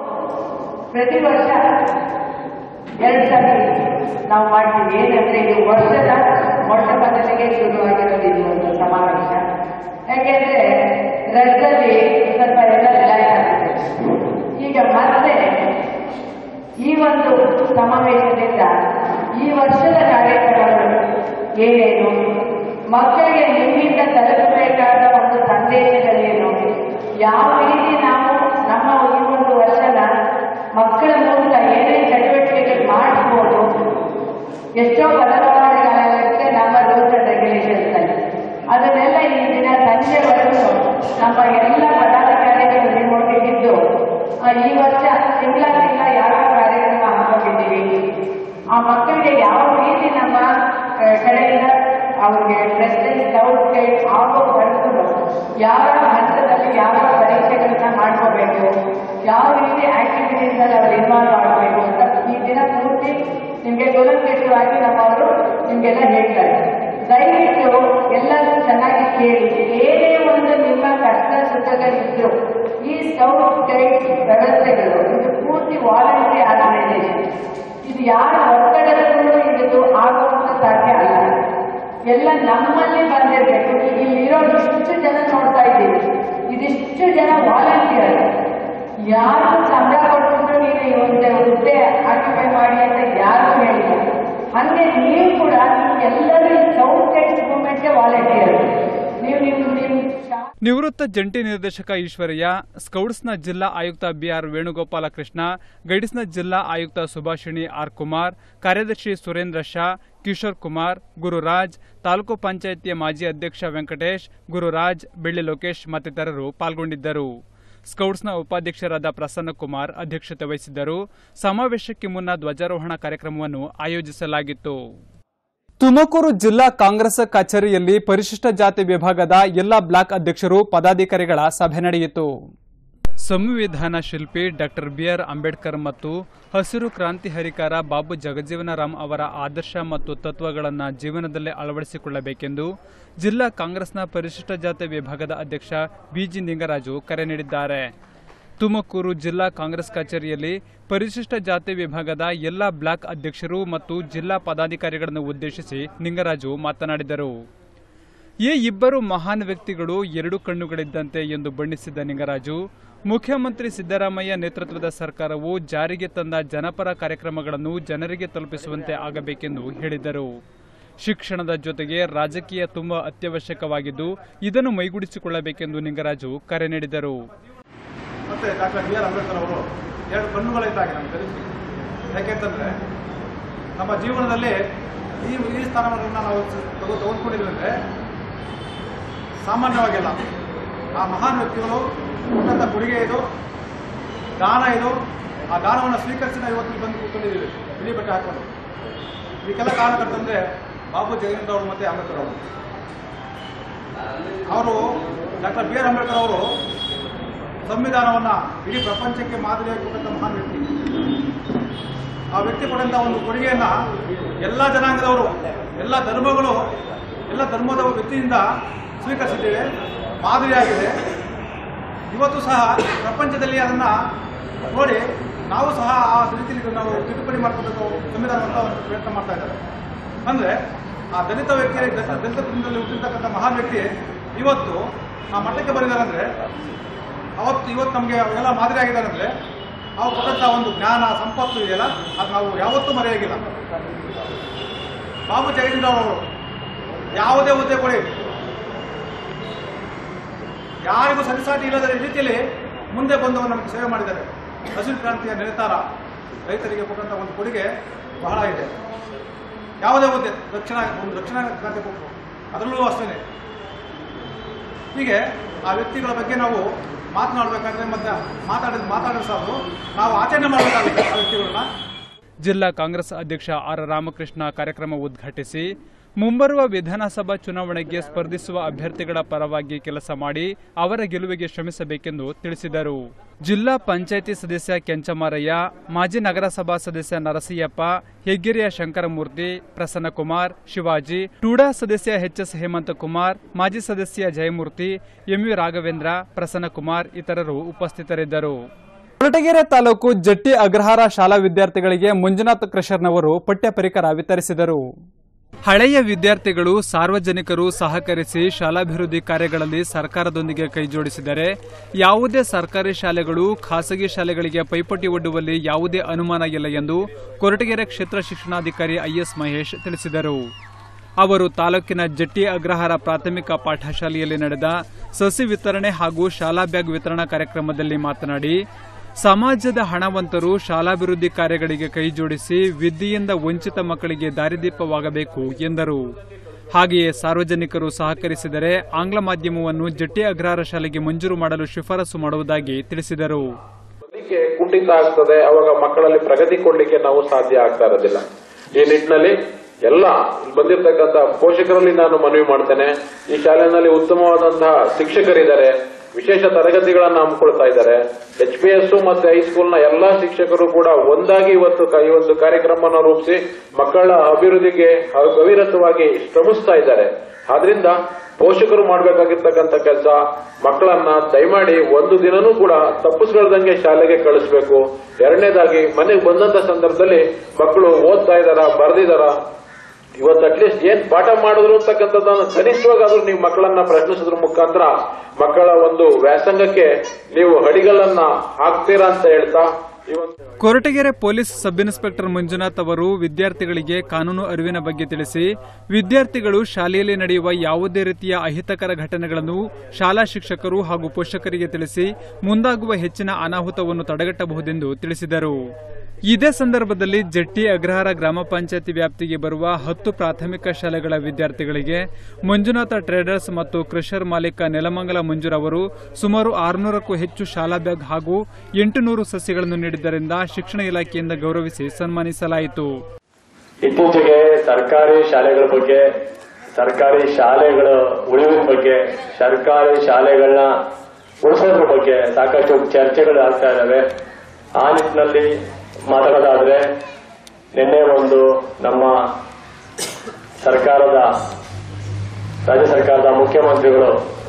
ಪ್ರತಿ ವರ್ಷ ಎರಡು ಸತಿ ನಾವು ಮಾಡ್ತೀವಿ ಏನಂದ್ರೆ ಇದು ವರ್ಷದ ಮೊಟ್ಟ ಮೊದಲಿಗೆ ಶುರುವಾಗಿರೋದು ಇದು ಒಂದು ಸಮಾವೇಶ ಯಾಕೆಂದ್ರೆ ರಜದಲ್ಲಿ ಸ್ವಲ್ಪ ಎಲ್ಲ ರಿಲ್ಯಾಕ್ಸ್ ಆಗುತ್ತೆ ಈಗ ಮತ್ತೆ ಈ ಒಂದು ಸಮಾವೇಶದಿಂದ ಈ ವರ್ಷದ ಕಾರ್ಯಕ್ರಮಗಳು ಏನೇನು ಮಕ್ಕಳಿಗೆ ನಿಮ್ಮಿಂದ ತಲುಪಬೇಕಾದ ಒಂದು ಸಂದೇಶಗಳೇನು ಯಾವ ರೀತಿ ನಾವು ನಮ್ಮ ಈ ಒಂದು ವರ್ಷನ ಮಕ್ಕಳ ಮೂಲಕ ಏನೇನು ಚಟುವಟಿಕೆಗಳು ಮಾಡಿಸ್ಬೋದು ಎಷ್ಟೋ ಬದಲಾವಣೆಗಳಾಗುತ್ತೆ ನಮ್ಮ ರೂಲ್ಸ್ ಅಂಡ್ ರೆಗ್ಯುಲೇಷನ್ಸ್ ಅಲ್ಲಿ ಅದನ್ನೆಲ್ಲ ಈ ದಿನ ಸಂಜೆವರೆಗೂ ನಮ್ಮ ಎಲ್ಲ ಪದಾಧಿಕಾರಿಗಳು ನಿಮ್ಮೊಟ್ಟಿಗಿದ್ದು ಆ, ಈ ವರ್ಷ ತಿಂಗಳ ತಿಂಗಳ ಯಾವ ಕಾರ್ಯಕ್ರಮ ಹಾಕೊಂಡಿದ್ದೀವಿ ಆ ಮಕ್ಕಳಿಗೆ ಯಾವ ರೀತಿ ನಮ್ಮ ಆ, ಕಡೆಯಿಂದ ಅವ್ರಿಗೆ ಪ್ರೆಸಿಡೆಂಟ್ ಸ್ಕೌಟ್ ಗೈಡ್ ಆಗೋವರೆಗೂ ಯಾವ ಹಂತದಲ್ಲಿ ಯಾವ ಪರೀಕ್ಷೆಗಳನ್ನ ಮಾಡ್ಕೋಬೇಕು ಯಾವ ರೀತಿ ಆಕ್ಟಿವಿಟೀಸ್ ಅಲ್ಲಿ ಅವ್ರು ಇನ್ವಾಲ್ವ್ ಆಗಬೇಕು ಅಂತ ಈ ದಿನ ಪೂರ್ತಿ ನಿಮ್ಗೆ ಕೂಲಂಕಷವಾಗಿ ನಮ್ಮವರು ನಿಮ್ಗೆಲ್ಲ ಹೇಳ್ತಾರೆ ದಯವಿಟ್ಟು ಎಲ್ಲರೂ ಚೆನ್ನಾಗಿ ಕೇಳಿ ಏನೇ ಒಂದು ನಿಮ್ಮ ಕಷ್ಟ ಸುಖಗಳಿದ್ರು ಈ ಸ್ಕೌಟ್ ಗೈಡ್ ವ್ಯವಸ್ಥೆಗಳು ಇದು ಪೂರ್ತಿ ವಾಲಂಟರಿ ಆರ್ಗನೈಸೇಷನ್ ಇದು ಯಾರ ಒತ್ತಡದಲ್ಲೂ ಇದು ಆಗುವಂತ ಸಾಧ್ಯ ಅಲ್ಲ ಎಲ್ಲ ನಮ್ಮಲ್ಲಿ ಬಂದಿರಬೇಕು ಇಲ್ಲಿರೋ ಇಷ್ಟು ಜನ ನೋಡ್ತಾ ಇದ್ದೀವಿ ಇದಿಷ್ಟು ಜನ ವಾಲಂಟಿಯರ್ ಯಾರು ಸಂಬಳ ಕೊಟ್ಬಿಟ್ಟು ನೀವು ಈ ಒಂದು ಹುದ್ದೆ ಆಕ್ಯುಪೈ ಮಾಡಿ ಅಂತ ಯಾರು ಹೇಳಿಲ್ಲ ಹಂಗೆ ನೀವು ಕೂಡ ಎಲ್ಲರೂ ಈ ಸೌತ್ ಗೈಡ್ಸ್ ಮೂವ್ಮೆಂಟ್ಗೆ ವಾಲಂಟಿಯರ್ ನೀವು ನೀವು ನೀವು ಶಾ- ನಿವೃತ್ತ ಜಂಟಿ ನಿರ್ದೇಶಕ ಈಶ್ವರಯ್ಯ ಸ್ಕೌಟ್ಸ್ನ ಜಿಲ್ಲಾ ಆಯುಕ್ತ ಬಿಆರ್ ವೇಣುಗೋಪಾಲ ಕೃಷ್ಣ ಗೈಡ್ಸ್ನ ಜಿಲ್ಲಾ ಆಯುಕ್ತ ಸುಭಾಷಿಣಿ ಆರ್ ಕುಮಾರ್ ಕಾರ್ಯದರ್ಶಿ ಸುರೇಂದ್ರ ಶಾ ಕಿಶೋರ್ ಕುಮಾರ್ ಗುರುರಾಜ್ ತಾಲೂಕು ಪಂಚಾಯಿತಿಯ ಮಾಜಿ ಅಧ್ಯಕ್ಷ ವೆಂಕಟೇಶ್ ಗುರುರಾಜ್ ಬೆಳ್ಳಿ ಲೋಕೇಶ್ ಮತ್ತಿತರರು ಪಾಲ್ಗೊಂಡಿದ್ದರು ಸ್ಕೌಟ್ಸ್ನ ಉಪಾಧ್ಯಕ್ಷರಾದ ಪ್ರಸನ್ನಕುಮಾರ್ ಅಧ್ಯಕ್ಷತೆ ವಹಿಸಿದ್ದರು ಸಮಾವೇಶಕ್ಕೆ ಮುನ್ನ ಧ್ವಜಾರೋಹಣ ಕಾರ್ಯಕ್ರಮವನ್ನು ಆಯೋಜಿಸಲಾಗಿತ್ತು ತುಮಕೂರು ಜಿಲ್ಲಾ ಕಾಂಗ್ರೆಸ್ ಕಚೇರಿಯಲ್ಲಿ ಪರಿಶಿಷ್ಟ ಜಾತಿ ವಿಭಾಗದ ಎಲ್ಲ ಬ್ಲಾಕ್ ಅಧ್ಯಕ್ಷರು ಪದಾಧಿಕಾರಿಗಳ ಸಭೆ ನಡೆಯಿತು ಸಂವಿಧಾನ ಶಿಲ್ಪಿ ಡಾಕ್ಟರ್ ಬಿಆರ್ ಅಂಬೇಡ್ಕರ್ ಮತ್ತು ಹಸಿರು ಕ್ರಾಂತಿ ಹರಿಕಾರ ಬಾಬು ಜಗಜೀವನರಾಮ್ ಅವರ ಆದರ್ಶ ಮತ್ತು ತತ್ವಗಳನ್ನು ಜೀವನದಲ್ಲೇ ಅಳವಡಿಸಿಕೊಳ್ಳಬೇಕೆಂದು ಜಿಲ್ಲಾ ಕಾಂಗ್ರೆಸ್ನ ಪರಿಶಿಷ್ಟ ಜಾತಿ ವಿಭಾಗದ ಅಧ್ಯಕ್ಷ ಬಿಜಿ ನಿಂಗರಾಜು ಕರೆ ನೀಡಿದ್ದಾರೆ ತುಮಕೂರು ಜಿಲ್ಲಾ ಕಾಂಗ್ರೆಸ್ ಕಚೇರಿಯಲ್ಲಿ ಪರಿಶಿಷ್ಟ ಜಾತಿ ವಿಭಾಗದ ಎಲ್ಲ ಬ್ಲಾಕ್ ಅಧ್ಯಕ್ಷರು ಮತ್ತು ಜಿಲ್ಲಾ ಪದಾಧಿಕಾರಿಗಳನ್ನು ಉದ್ದೇಶಿಸಿ ನಿಂಗರಾಜು ಮಾತನಾಡಿದರು ಈ ಇಬ್ಬರು ಮಹಾನ್ ವ್ಯಕ್ತಿಗಳು ಎರಡು ಕಣ್ಣುಗಳಿದ್ದಂತೆ ಎಂದು ಬಣ್ಣಿಸಿದ ನಿಂಗರಾಜು ಮುಖ್ಯಮಂತ್ರಿ ಸಿದ್ದರಾಮಯ್ಯ ನೇತೃತ್ವದ ಸರ್ಕಾರವು ಜಾರಿಗೆ ತಂದ ಜನಪರ ಕಾರ್ಯಕ್ರಮಗಳನ್ನು ಜನರಿಗೆ ತಲುಪಿಸುವಂತೆ ಆಗಬೇಕೆಂದು ಹೇಳಿದರು ಶಿಕ್ಷಣದ ಜೊತೆಗೆ ರಾಜಕೀಯ ತುಂಬಾ ಅತ್ಯವಶ್ಯಕವಾಗಿದ್ದು ಇದನ್ನು ಮೈಗೂಡಿಸಿಕೊಳ್ಳಬೇಕೆಂದು ನಿಂಗರಾಜು ಕರೆ ನೀಡಿದರು ಮತ್ತೆ ಡಾಕ್ಟರ್ ಬಿ ಆರ್ ಅಂಬೇಡ್ಕರ್ ಅವರು ಎರಡು ಕಣ್ಣುಗಳಿದ್ದಾಗೆ ನಮ್ಗೆ ಕರೀತೀವಿ ಯಾಕೆಂತಂದ್ರೆ ನಮ್ಮ ಜೀವನದಲ್ಲಿ ಈ ಈ ಸ್ಥಾನಗಳನ್ನು ನಾವು ತಗೋ ತೆಗೆದುಕೊಂಡಿದ್ದೀವಿ ಅಂದರೆ ಸಾಮಾನ್ಯವಾಗಿಲ್ಲ ಆ ಮಹಾನ್ ವ್ಯಕ್ತಿಗಳು ಕೊಟ್ಟಂಥ ಕೊಡುಗೆ ಇದು ದಾನ ಇದು ಆ ದಾನವನ್ನು ಸ್ವೀಕರಿಸಿ ನಾವು ಇವತ್ತು ಬಂದು ಕೂತ್ಕೊಂಡಿದ್ದೀವಿ ಬಿಳಿ ಬಟ್ಟೆ ಹಾಕೊಂಡು ಇದಕ್ಕೆಲ್ಲ ಕಾರಣಕರ್ತಂದ್ರೆ ಬಾಬು ಜಗದೀಶ್ ಅವರು ಮತ್ತೆ ಅಂಬೇಡ್ಕರ್ ಅವರು ಅವರು ಡಾಕ್ಟರ್ ಬಿ ಆರ್ ಅಂಬೇಡ್ಕರ್ ಅವರು ಸಂವಿಧಾನವನ್ನ ಇಡೀ ಪ್ರಪಂಚಕ್ಕೆ ಮಾದರಿಯಾಗಿ ಕೊಟ್ಟಂತ ಮಹಾನ್ ವ್ಯಕ್ತಿ ಆ ವ್ಯಕ್ತಿ ಕೊಟ್ಟಂತ ಒಂದು ಕೊಡುಗೆಯನ್ನ ಎಲ್ಲ ಜನಾಂಗದವರು ಎಲ್ಲ ಧರ್ಮಗಳು ಎಲ್ಲ ಧರ್ಮದ ವ್ಯಕ್ತಿಯಿಂದ ಸ್ವೀಕರಿಸಿದ್ದೇವೆ ಮಾದರಿಯಾಗಿದೆ ಇವತ್ತು ಸಹ ಪ್ರಪಂಚದಲ್ಲಿ ಅದನ್ನ ನೋಡಿ ನಾವು ಸಹ ಆ ರೀತಿಯಲ್ಲಿ ನಾವು ತಿದ್ದುಪಡಿ ಮಾಡ್ಕೋಬೇಕು ಸಂವಿಧಾನವಂತ ಒಂದು ಪ್ರಯತ್ನ ಮಾಡ್ತಾ ಇದ್ದಾರೆ ಅಂದ್ರೆ ಆ ದಲಿತ ವ್ಯಕ್ತಿ ದಲಿತ ದಲಿತ ಕುಟುಂಬದಲ್ಲಿ ಹುಟ್ಟಿರ್ತಕ್ಕಂಥ ಮಹಾನ್ ವ್ಯಕ್ತಿ ಇವತ್ತು ಆ ಮಟ್ಟಕ್ಕೆ ಬಂದಿದ್ದಾರೆ ಅಂದ್ರೆ ಅವತ್ತು ಇವತ್ತು ನಮಗೆ ಅವೆಲ್ಲ ಮಾದರಿ ಆಗಿದ್ದಾರೆ ಅಂದ್ರೆ ಅವ್ರು ಕೊಟ್ಟಂತ ಒಂದು ಜ್ಞಾನ ಸಂಪತ್ತು ಇದೆಯಲ್ಲ ಅದು ನಾವು ಯಾವತ್ತೂ ಮರೆಯಾಗಿಲ್ಲ ಬಾಬು ಜಗದೀಶ್ ಅವರು ಯಾವುದೇ ಹುದ್ದೆ ಕೊಡಿ ಯಾರಿಗೂ ಸರಿಸಾಟಿ ಇಲ್ಲದ ರೀತಿಯಲ್ಲಿ ಮುಂದೆ ಬಂದು ನಮಗೆ ಸೇವೆ ಮಾಡಿದ್ದಾರೆ ಹಸಿರು ಕ್ರಾಂತಿಯ ನಿರ್ಧಾರ ರೈತರಿಗೆ ಕೊಟ್ಟಂತ ಒಂದು ಕೊಡುಗೆ ಬಹಳ ಇದೆ ಯಾವುದೇ ಹುದ್ದೆ ದಕ್ಷಿಣ ಒಂದು ದಕ್ಷಿಣ ಕ್ರಾಂತಿ ಕೊಟ್ಟರು ಅದರಲ್ಲೂ ಅಷ್ಟೇ ಹೀಗೆ ಆ ವ್ಯಕ್ತಿಗಳ ಬಗ್ಗೆ ನಾವು ಮಾತನಾಡಬೇಕಾದ್ರೆ ಮತ್ತೆ ಮಾತಾಡಿದ ಮಾತಾಡಿದ ಸಾಲು ನಾವು ಆಚರಣೆ ಮಾಡಬೇಕಾಗುತ್ತೆ ಆ ವ್ಯಕ್ತಿಗಳನ್ನ ಜಿಲ್ಲಾ ಕಾಂಗ್ರೆಸ್ ಅಧ್ಯಕ್ಷ ಆರ್ ರಾಮಕೃಷ್ಣ ಕಾರ್ಯಕ್ರಮ ಉದ್ಘಾಟಿಸಿ ಮುಂಬರುವ ವಿಧಾನಸಭಾ ಚುನಾವಣೆಗೆ ಸ್ಪರ್ಧಿಸುವ ಅಭ್ಯರ್ಥಿಗಳ ಪರವಾಗಿ ಕೆಲಸ ಮಾಡಿ ಅವರ ಗೆಲುವಿಗೆ ಶ್ರಮಿಸಬೇಕೆಂದು ತಿಳಿಸಿದರು ಜಿಲ್ಲಾ ಪಂಚಾಯಿತಿ ಸದಸ್ಯ ಕೆಂಚಮಾರಯ್ಯ ಮಾಜಿ ನಗರಸಭಾ ಸದಸ್ಯ ನರಸಿಯಪ್ಪ ಹೆಗ್ಗೆರೆಯ ಶಂಕರಮೂರ್ತಿ ಪ್ರಸನ್ನಕುಮಾರ್ ಶಿವಾಜಿ ಟೂಡಾ ಸದಸ್ಯ ಎಚ್ಎಸ್ ಹೇಮಂತಕುಮಾರ್ ಮಾಜಿ ಸದಸ್ಯ ಜಯಮೂರ್ತಿ ಎಂವಿ ರಾಘವೇಂದ್ರ ಪ್ರಸನ್ನಕುಮಾರ್ ಇತರರು ಉಪಸ್ಥಿತರಿದ್ದರು ಕೊರಟಗೆರೆ ತಾಲೂಕು ಜಟ್ಟಿ ಅಗ್ರಹಾರ ಶಾಲಾ ವಿದ್ಯಾರ್ಥಿಗಳಿಗೆ ಮಂಜುನಾಥ್ ಕ್ರಷರ್ನವರು ಪಠ್ಯ ಪರಿಕರ ವಿತರಿಸಿದರು ಹಳೆಯ ವಿದ್ಯಾರ್ಥಿಗಳು ಸಾರ್ವಜನಿಕರು ಸಹಕರಿಸಿ ಶಾಲಾಭಿವೃದ್ಧಿ ಕಾರ್ಯಗಳಲ್ಲಿ ಸರ್ಕಾರದೊಂದಿಗೆ ಕೈಜೋಡಿಸಿದರೆ ಯಾವುದೇ ಸರ್ಕಾರಿ ಶಾಲೆಗಳು ಖಾಸಗಿ ಶಾಲೆಗಳಿಗೆ ಪೈಪೋಟಿ ಒಡ್ಡುವಲ್ಲಿ ಯಾವುದೇ ಅನುಮಾನ ಇಲ್ಲ ಎಂದು ಕೊರಟಗೆರೆ ಕ್ಷೇತ್ರ ಶಿಕ್ಷಣಾಧಿಕಾರಿ ಐಎಸ್ ಮಹೇಶ್ ತಿಳಿಸಿದರು ಅವರು ತಾಲೂಕಿನ ಜಟ್ಟಿ ಅಗ್ರಹಾರ ಪ್ರಾಥಮಿಕ ಪಾಠಶಾಲೆಯಲ್ಲಿ ನಡೆದ ಸಸಿ ವಿತರಣೆ ಹಾಗೂ ಶಾಲಾ ಬ್ಯಾಗ್ ವಿತರಣಾ ಕಾರ್ಯಕ್ರಮದಲ್ಲಿ ಮಾತನಾಡಿ ಸಮಾಜದ ಹಣವಂತರು ಶಾಲಾಭಿವೃದ್ಧಿ ಕಾರ್ಯಗಳಿಗೆ ಕೈಜೋಡಿಸಿ ವಿದ್ಯೆಯಿಂದ ವಂಚಿತ ಮಕ್ಕಳಿಗೆ ದಾರಿದೀಪವಾಗಬೇಕು ಎಂದರು ಹಾಗೆಯೇ ಸಾರ್ವಜನಿಕರು ಸಹಕರಿಸಿದರೆ ಆಂಗ್ಲ ಮಾಧ್ಯಮವನ್ನು ಜಟ್ಟಿ ಅಗ್ರಹಾರ ಶಾಲೆಗೆ ಮಂಜೂರು ಮಾಡಲು ಶಿಫಾರಸು ಮಾಡುವುದಾಗಿ ತಿಳಿಸಿದರು ಕಲಿಕೆ ಕುಂಠಿತ ಆಗ್ತದೆ ಅವಾಗ ಮಕ್ಕಳಲ್ಲಿ ಪ್ರಗತಿ ಕೊಡ್ಲಿಕ್ಕೆ ನಾವು ಸಾಧ್ಯ ಆಗ್ತಾ ಇರೋದಿಲ್ಲ ಈ ನಿಟ್ಟಿನಲ್ಲಿ ಎಲ್ಲ ಇಲ್ಲಿ ಬಂದಿರತಕ್ಕಂತ ಪೋಷಕರಲ್ಲಿ ನಾನು ಮನವಿ ಮಾಡ್ತೇನೆ ಈ ಶಾಲೆಯಲ್ಲಿ ಉತ್ತಮವಾದಂತಹ ಶಿಕ್ಷಕರಿದ್ದಾರೆ ವಿಶೇಷ ತರಗತಿಗಳನ್ನ ಹಮ್ಮಿಕೊಳ್ತಾ ಇದ್ದಾರೆ ಎಚ್ ಪಿ ಎಸ್ ಮತ್ತೆ ಹೈಸ್ಕೂಲ್ ನ ಎಲ್ಲಾ ಶಿಕ್ಷಕರು ಕೂಡ ಒಂದಾಗಿ ಇವತ್ತು ಕ- ಈ ಒಂದು ಕಾರ್ಯಕ್ರಮವನ್ನು ರೂಪಿಸಿ ಮಕ್ಕಳ ಅಭಿವೃದ್ಧಿಗೆ ಅವಿರತವಾಗಿ ಶ್ರಮಿಸ್ತಾ ಇದ್ದಾರೆ ಆದ್ರಿಂದ ಪೋಷಕರು ಮಾಡಬೇಕಾಗಿರ್ತಕ್ಕಂಥ ಕೆಲಸ ಮಕ್ಕಳನ್ನ ದಯಮಾಡಿ ಒಂದು ದಿನನೂ ಕೂಡ ತಪ್ಪಿಸ್ಕೊಳ್ದಂಗೆ ಶಾಲೆಗೆ ಕಳಿಸ್ಬೇಕು ಎರಡನೇದಾಗಿ ಮನೆಗೆ ಬಂದಂತ ಸಂದರ್ಭದಲ್ಲಿ ಮಕ್ಕಳು ಓದ್ತಾ ಇದಾರ ಬರ್ದಿದಾರ ಇವತ್ತು ಅಟ್ಲೀಸ್ಟ್ ಏನ್ ಪಾಠ ಮಾಡಿದ್ರು ಅಂತಕ್ಕಂಥದ್ದನ್ನು ಕನಿಷ್ಠವಾಗಾದ್ರೂ ನೀವು ಮಕ್ಕಳನ್ನ ಪ್ರಶ್ನಿಸೋದ್ರ ಮುಖಾಂತರ ಮಕ್ಕಳ ಒಂದು ವ್ಯಾಸಂಗಕ್ಕೆ ನೀವು ಹಡಿಗಳನ್ನ ಹಾಕ್ತೀರಾ ಅಂತ ಹೇಳ್ತಾ ಇವತ್ತು Koratagere police sub inspector Manjunath ಅವರು ವಿದ್ಯಾರ್ಥಿಗಳಿಗೆ ಕಾನೂನು ಅರಿವಿನ ಬಗ್ಗೆ ತಿಳಿಸಿ ವಿದ್ಯಾರ್ಥಿಗಳು ಶಾಲೆಯಲ್ಲಿ ನಡೆಯುವ ಯಾವುದೇ ರೀತಿಯ ಅಹಿತಕರ ಘಟನೆಗಳನ್ನು ಶಾಲಾ ಶಿಕ್ಷಕರು ಹಾಗೂ ಪೋಷಕರಿಗೆ ತಿಳಿಸಿ ಮುಂದಾಗುವ ಹೆಚ್ಚಿನ ಅನಾಹುತವನ್ನು ತಡೆಗಟ್ಟಬಹುದೆಂದು ತಿಳಿಸಿದರು ಇದೇ ಸಂದರ್ಭದಲ್ಲಿ ಜಟ್ಟಿ ಅಗ್ರಹಾರ ಗ್ರಾಮ ಪಂಚಾಯತಿ ವ್ಯಾಪ್ತಿಗೆ ಬರುವ ಹತ್ತು ಪ್ರಾಥಮಿಕ ಶಾಲೆಗಳ ವಿದ್ಯಾರ್ಥಿಗಳಿಗೆ ಮಂಜುನಾಥ ಟ್ರೇಡರ್ಸ್ ಮತ್ತು ಕ್ರಷರ್ ಮಾಲೀಕ ನೆಲಮಂಗಲ ಮಂಜೂರ್ ಅವರು ಸುಮಾರು ಆರುನೂರಕ್ಕೂ ಹೆಚ್ಚು ಶಾಲಾ ಬ್ಯಾಗ್ ಹಾಗೂ ಎಂಟುನೂರು ಸಸ್ಯಗಳನ್ನು ನೀಡಿದ್ದರಿಂದ ಶಿಕ್ಷಣ ಇಲಾಖೆಯಿಂದ ಗೌರವಿಸಿ ಸನ್ಮಾನಿಸಲಾಯಿತು ಇತ್ತೀಚೆಗೆ ಸರ್ಕಾರಿ ಶಾಲೆಗಳ ಬಗ್ಗೆ ಸರ್ಕಾರಿ ಶಾಲೆಗಳ ಉಳಿವಿನ ಬಗ್ಗೆ ಸರ್ಕಾರಿ ಶಾಲೆಗಳನ್ನ ಉಳಿಸೋದ್ರ ಬಗ್ಗೆ ಸಾಕಷ್ಟು ಚರ್ಚೆಗಳು ಆಗ್ತಾ ಇದ್ದಾವೆ ಆ ನಿಟ್ಟಿನಲ್ಲಿ ಮಾತಾಡೋದಾದ್ರೆ ನಿನ್ನೆ ಒಂದು ನಮ್ಮ ಸರ್ಕಾರದ ರಾಜ್ಯ ಸರ್ಕಾರದ ಮುಖ್ಯಮಂತ್ರಿಗಳು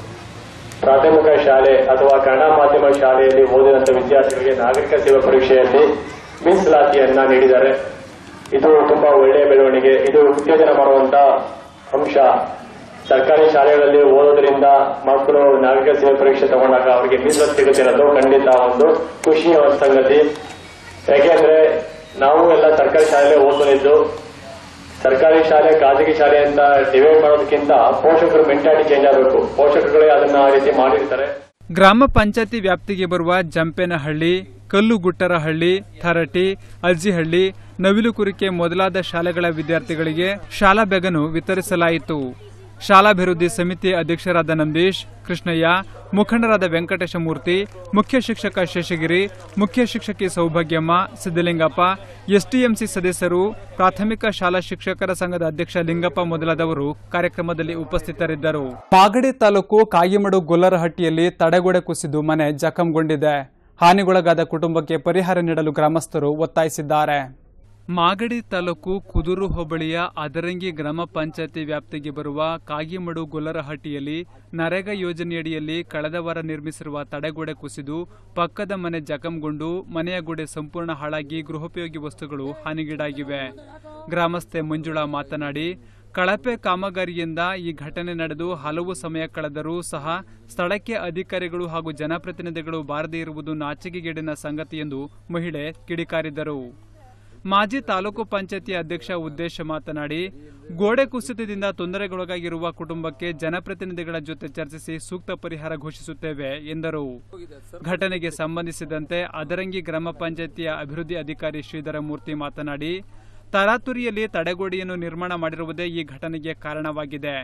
ಪ್ರಾಥಮಿಕ ಶಾಲೆ ಅಥವಾ ಕನ್ನಡ ಮಾಧ್ಯಮ ಶಾಲೆಯಲ್ಲಿ ಓದಿದಂತ ವಿದ್ಯಾರ್ಥಿಗಳಿಗೆ ನಾಗರಿಕ ಸೇವಾ ಪರೀಕ್ಷೆಯಲ್ಲಿ ಮೀಸಲಾತಿಯನ್ನ ನೀಡಿದ್ದಾರೆ ಇದು ತುಂಬಾ ಒಳ್ಳೆಯ ಬೆಳವಣಿಗೆ ಇದು ಉತ್ತೇಜನ ಮಾಡುವಂತ ಅಂಶ ಸರ್ಕಾರಿ ಶಾಲೆಗಳಲ್ಲಿ ಓದೋದ್ರಿಂದ ಮಕ್ಕಳು ನಾಗರಿಕ ಸೇವೆ ಪರೀಕ್ಷೆ ತಗೊಂಡಾಗ ಅವರಿಗೆ ಮೀಸಲಾತಿ ಸಿಗುತ್ತಿರೋದು ಖಂಡಿತ ಒಂದು ಖುಷಿಯ ಒಂದು ಸಂಗತಿ ಯಾಕೆಂದ್ರೆ ನಾವು ಎಲ್ಲ ಸರ್ಕಾರಿ ಶಾಲೆಯಲ್ಲಿ ಓದಲಿದ್ದು ಸರ್ಕಾರಿ ಶಾಲೆ ಖಾಸಗಿ ಶಾಲೆ ಅಂತ ಡಿವೈಡ್ ಮಾಡೋದಕ್ಕಿಂತ ಪೋಷಕರು ಮೆಂಟಾಲಿಟಿ ಚೇಂಜ್ ಆಗಬೇಕು ಪೋಷಕರುಗಳೇ ಅದನ್ನ ಆ ರೀತಿ ಮಾಡಿರ್ತಾರೆ ಗ್ರಾಮ ಪಂಚಾಯತಿ ವ್ಯಾಪ್ತಿಗೆ ಬರುವ ಜಂಪೇನಹಳ್ಳಿ ಕಲ್ಲುಗುಟ್ಟರಹಳ್ಳಿ ಥರಟಿ ಅಜ್ಜಿಹಳ್ಳಿ ನವಿಲುಕುರಿಕೆ ಮೊದಲಾದ ಶಾಲೆಗಳ ವಿದ್ಯಾರ್ಥಿಗಳಿಗೆ ಶಾಲಾ ಬ್ಯಾಗನ್ನು ವಿತರಿಸಲಾಯಿತು ಶಾಲಾಭಿವೃದ್ಧಿ ಸಮಿತಿ ಅಧ್ಯಕ್ಷರಾದ ನಂದೀಶ್ ಕೃಷ್ಣಯ್ಯ ಮುಖಂಡರಾದ ವೆಂಕಟೇಶಮೂರ್ತಿ ಮುಖ್ಯ ಶಿಕ್ಷಕ ಶೇಷಗಿರಿ ಮುಖ್ಯ ಶಿಕ್ಷಕಿ ಸೌಭಾಗ್ಯಮ್ಮ ಸಿದ್ದಲಿಂಗಪ್ಪ ಎಸ್ಟಿಎಂಸಿ ಸದಸ್ಯರು ಪ್ರಾಥಮಿಕ ಶಾಲಾ ಶಿಕ್ಷಕರ ಸಂಘದ ಅಧ್ಯಕ್ಷ ಲಿಂಗಪ್ಪ ಮೊದಲಾದವರು ಕಾರ್ಯಕ್ರಮದಲ್ಲಿ ಉಪಸ್ಥಿತರಿದ್ದರು ಮಾಗಡಿ ತಾಲೂಕು ಕಾಗಿಮಡು ಗೊಲ್ಲರಹಟ್ಟಿಯಲ್ಲಿ ತಡೆಗೋಡೆ ಕುಸಿದು ಮನೆ ಜಖಂಗೊಂಡಿದೆ ಹಾನಿಗೊಳಗಾದ ಕುಟುಂಬಕ್ಕೆ ಪರಿಹಾರ ನೀಡಲು ಗ್ರಾಮಸ್ಥರು ಒತ್ತಾಯಿಸಿದ್ದಾರೆ ಮಾಗಡಿ ತಾಲೂಕು ಕುದೂರು ಹೋಬಳಿಯ ಅದರಂಗಿ ಗ್ರಾಮ ಪಂಚಾಯತಿ ವ್ಯಾಪ್ತಿಗೆ ಬರುವ ಕಾಗಿಮಡು ಗೊಲ್ಲರಹಟ್ಟಿಯಲ್ಲಿ ನರೇಗಾ ಯೋಜನೆಯಡಿಯಲ್ಲಿ ಕಳೆದ ವಾರ ನಿರ್ಮಿಸಿರುವ ತಡೆಗೋಡೆ ಕುಸಿದು ಪಕ್ಕದ ಮನೆ ಜಖಂಗೊಂಡು ಮನೆಯ ಗೋಡೆ ಸಂಪೂರ್ಣ ಹಾಳಾಗಿ ಗೃಹೋಪಯೋಗಿ ವಸ್ತುಗಳು ಹಾನಿಗೀಡಾಗಿವೆ ಗ್ರಾಮಸ್ಥೆ ಮಂಜುಳಾ ಮಾತನಾಡಿ ಕಳಪೆ ಕಾಮಗಾರಿಯಿಂದ ಈ ಘಟನೆ ನಡೆದು ಹಲವು ಸಮಯ ಕಳೆದರೂ ಸಹ ಸ್ಥಳಕ್ಕೆ ಅಧಿಕಾರಿಗಳು ಹಾಗೂ ಜನಪ್ರತಿನಿಧಿಗಳು ಬಾರದೇ ಇರುವುದು ನಾಚಿಕೆಗೇಡಿನ ಸಂಗತಿ ಎಂದು ಮಹಿಳೆ ಕಿಡಿಕಾರಿದರು ಮಾಜಿ ತಾಲೂಕು ಪಂಚಾಯತಿ ಅಧ್ಯಕ್ಷ ಉದ್ದೇಶ ಮಾತನಾಡಿ ಗೋಡೆ ಕುಸಿತದಿಂದ ತೊಂದರೆಗೊಳಗಾಗಿರುವ ಕುಟುಂಬಕ್ಕೆ ಜನಪ್ರತಿನಿಧಿಗಳ ಜೊತೆ ಚರ್ಚಿಸಿ ಸೂಕ್ತ ಪರಿಹಾರ ಘೋಷಿಸುತ್ತೇವೆ ಎಂದರು ಘಟನೆಗೆ ಸಂಬಂಧಿಸಿದಂತೆ ಅದರಂಗಿ ಗ್ರಾಮ ಪಂಚಾಯತಿಯ ಅಭಿವೃದ್ಧಿ ಅಧಿಕಾರಿ ಶ್ರೀಧರ ಮೂರ್ತಿ ಮಾತನಾಡಿ ತರಾತುರಿಯಲ್ಲಿ ತಡೆಗೋಡೆಯನ್ನು ನಿರ್ಮಾಣ ಮಾಡಿರುವುದೇ ಈ ಘಟನೆಗೆ ಕಾರಣವಾಗಿದೆ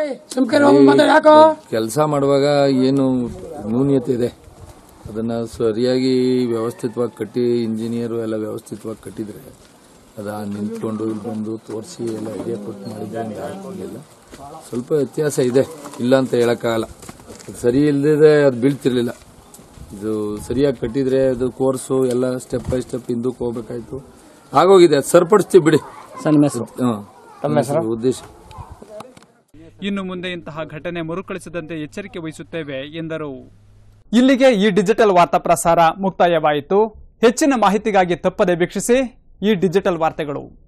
ಕೆಲಸ ಮಾಡುವಾಗ ಏನು ನ್ಯೂನ್ಯತೆ ಇದೆ ಅದನ್ನ ಸರಿಯಾಗಿ ವ್ಯವಸ್ಥಿತವಾಗಿ ಕಟ್ಟಿ ಇಂಜಿನಿಯರು ಎಲ್ಲ ವ್ಯವಸ್ಥಿತವಾಗಿ ಕಟ್ಟಿದ್ರೆ ಅದ ನಿಂತ್ಕೊಂಡು ಇಲ್ಲಿ ಬಂದು ತೋರಿಸಿ ಎಲ್ಲ ಐಡಿಯಾ ಕೊಟ್ಟು ಮಾಡಿದ್ರೆ ಹಿಂಗೆ ಆಗ್ತಿರ್ಲಿಲ್ಲ ಸ್ವಲ್ಪ ವ್ಯತ್ಯಾಸ ಇದೆ ಇಲ್ಲ ಅಂತ ಹೇಳಕ್ಕಾಗಲ್ಲ ಅದು ಸರಿ ಇಲ್ಲದೆ ಅದು ಬೀಳ್ತಿರ್ಲಿಲ್ಲ ಇದು ಸರಿಯಾಗಿ ಕಟ್ಟಿದ್ರೆ ಅದು ಕೋರ್ಸು ಎಲ್ಲ ಸ್ಟೆಪ್ ಬೈ ಸ್ಟೆಪ್ ಹಿಂದಕ್ಕೆ ಹೋಗ್ಬೇಕಾಯ್ತು ಆಗೋಗಿದೆ ಅದು ಸರಿಪಡಿಸ್ತೀವಿ ಬಿಡಿ ಹ್ಮ್. ಉದ್ದೇಶ ಇನ್ನು ಮುಂದೆ ಇಂತಹ ಘಟನೆ ಮರುಕಳಿಸದಂತೆ ಎಚ್ಚರಿಕೆ ವಹಿಸುತ್ತೇವೆ ಎಂದರು ಇಲ್ಲಿಗೆ ಈ ಡಿಜಿಟಲ್ ವಾರ್ತಾ ಪ್ರಸಾರ ಮುಕ್ತಾಯವಾಯಿತು ಹೆಚ್ಚಿನ ಮಾಹಿತಿಗಾಗಿ ತಪ್ಪದೆ ವೀಕ್ಷಿಸಿ ಈ ಡಿಜಿಟಲ್ ವಾರ್ತೆಗಳು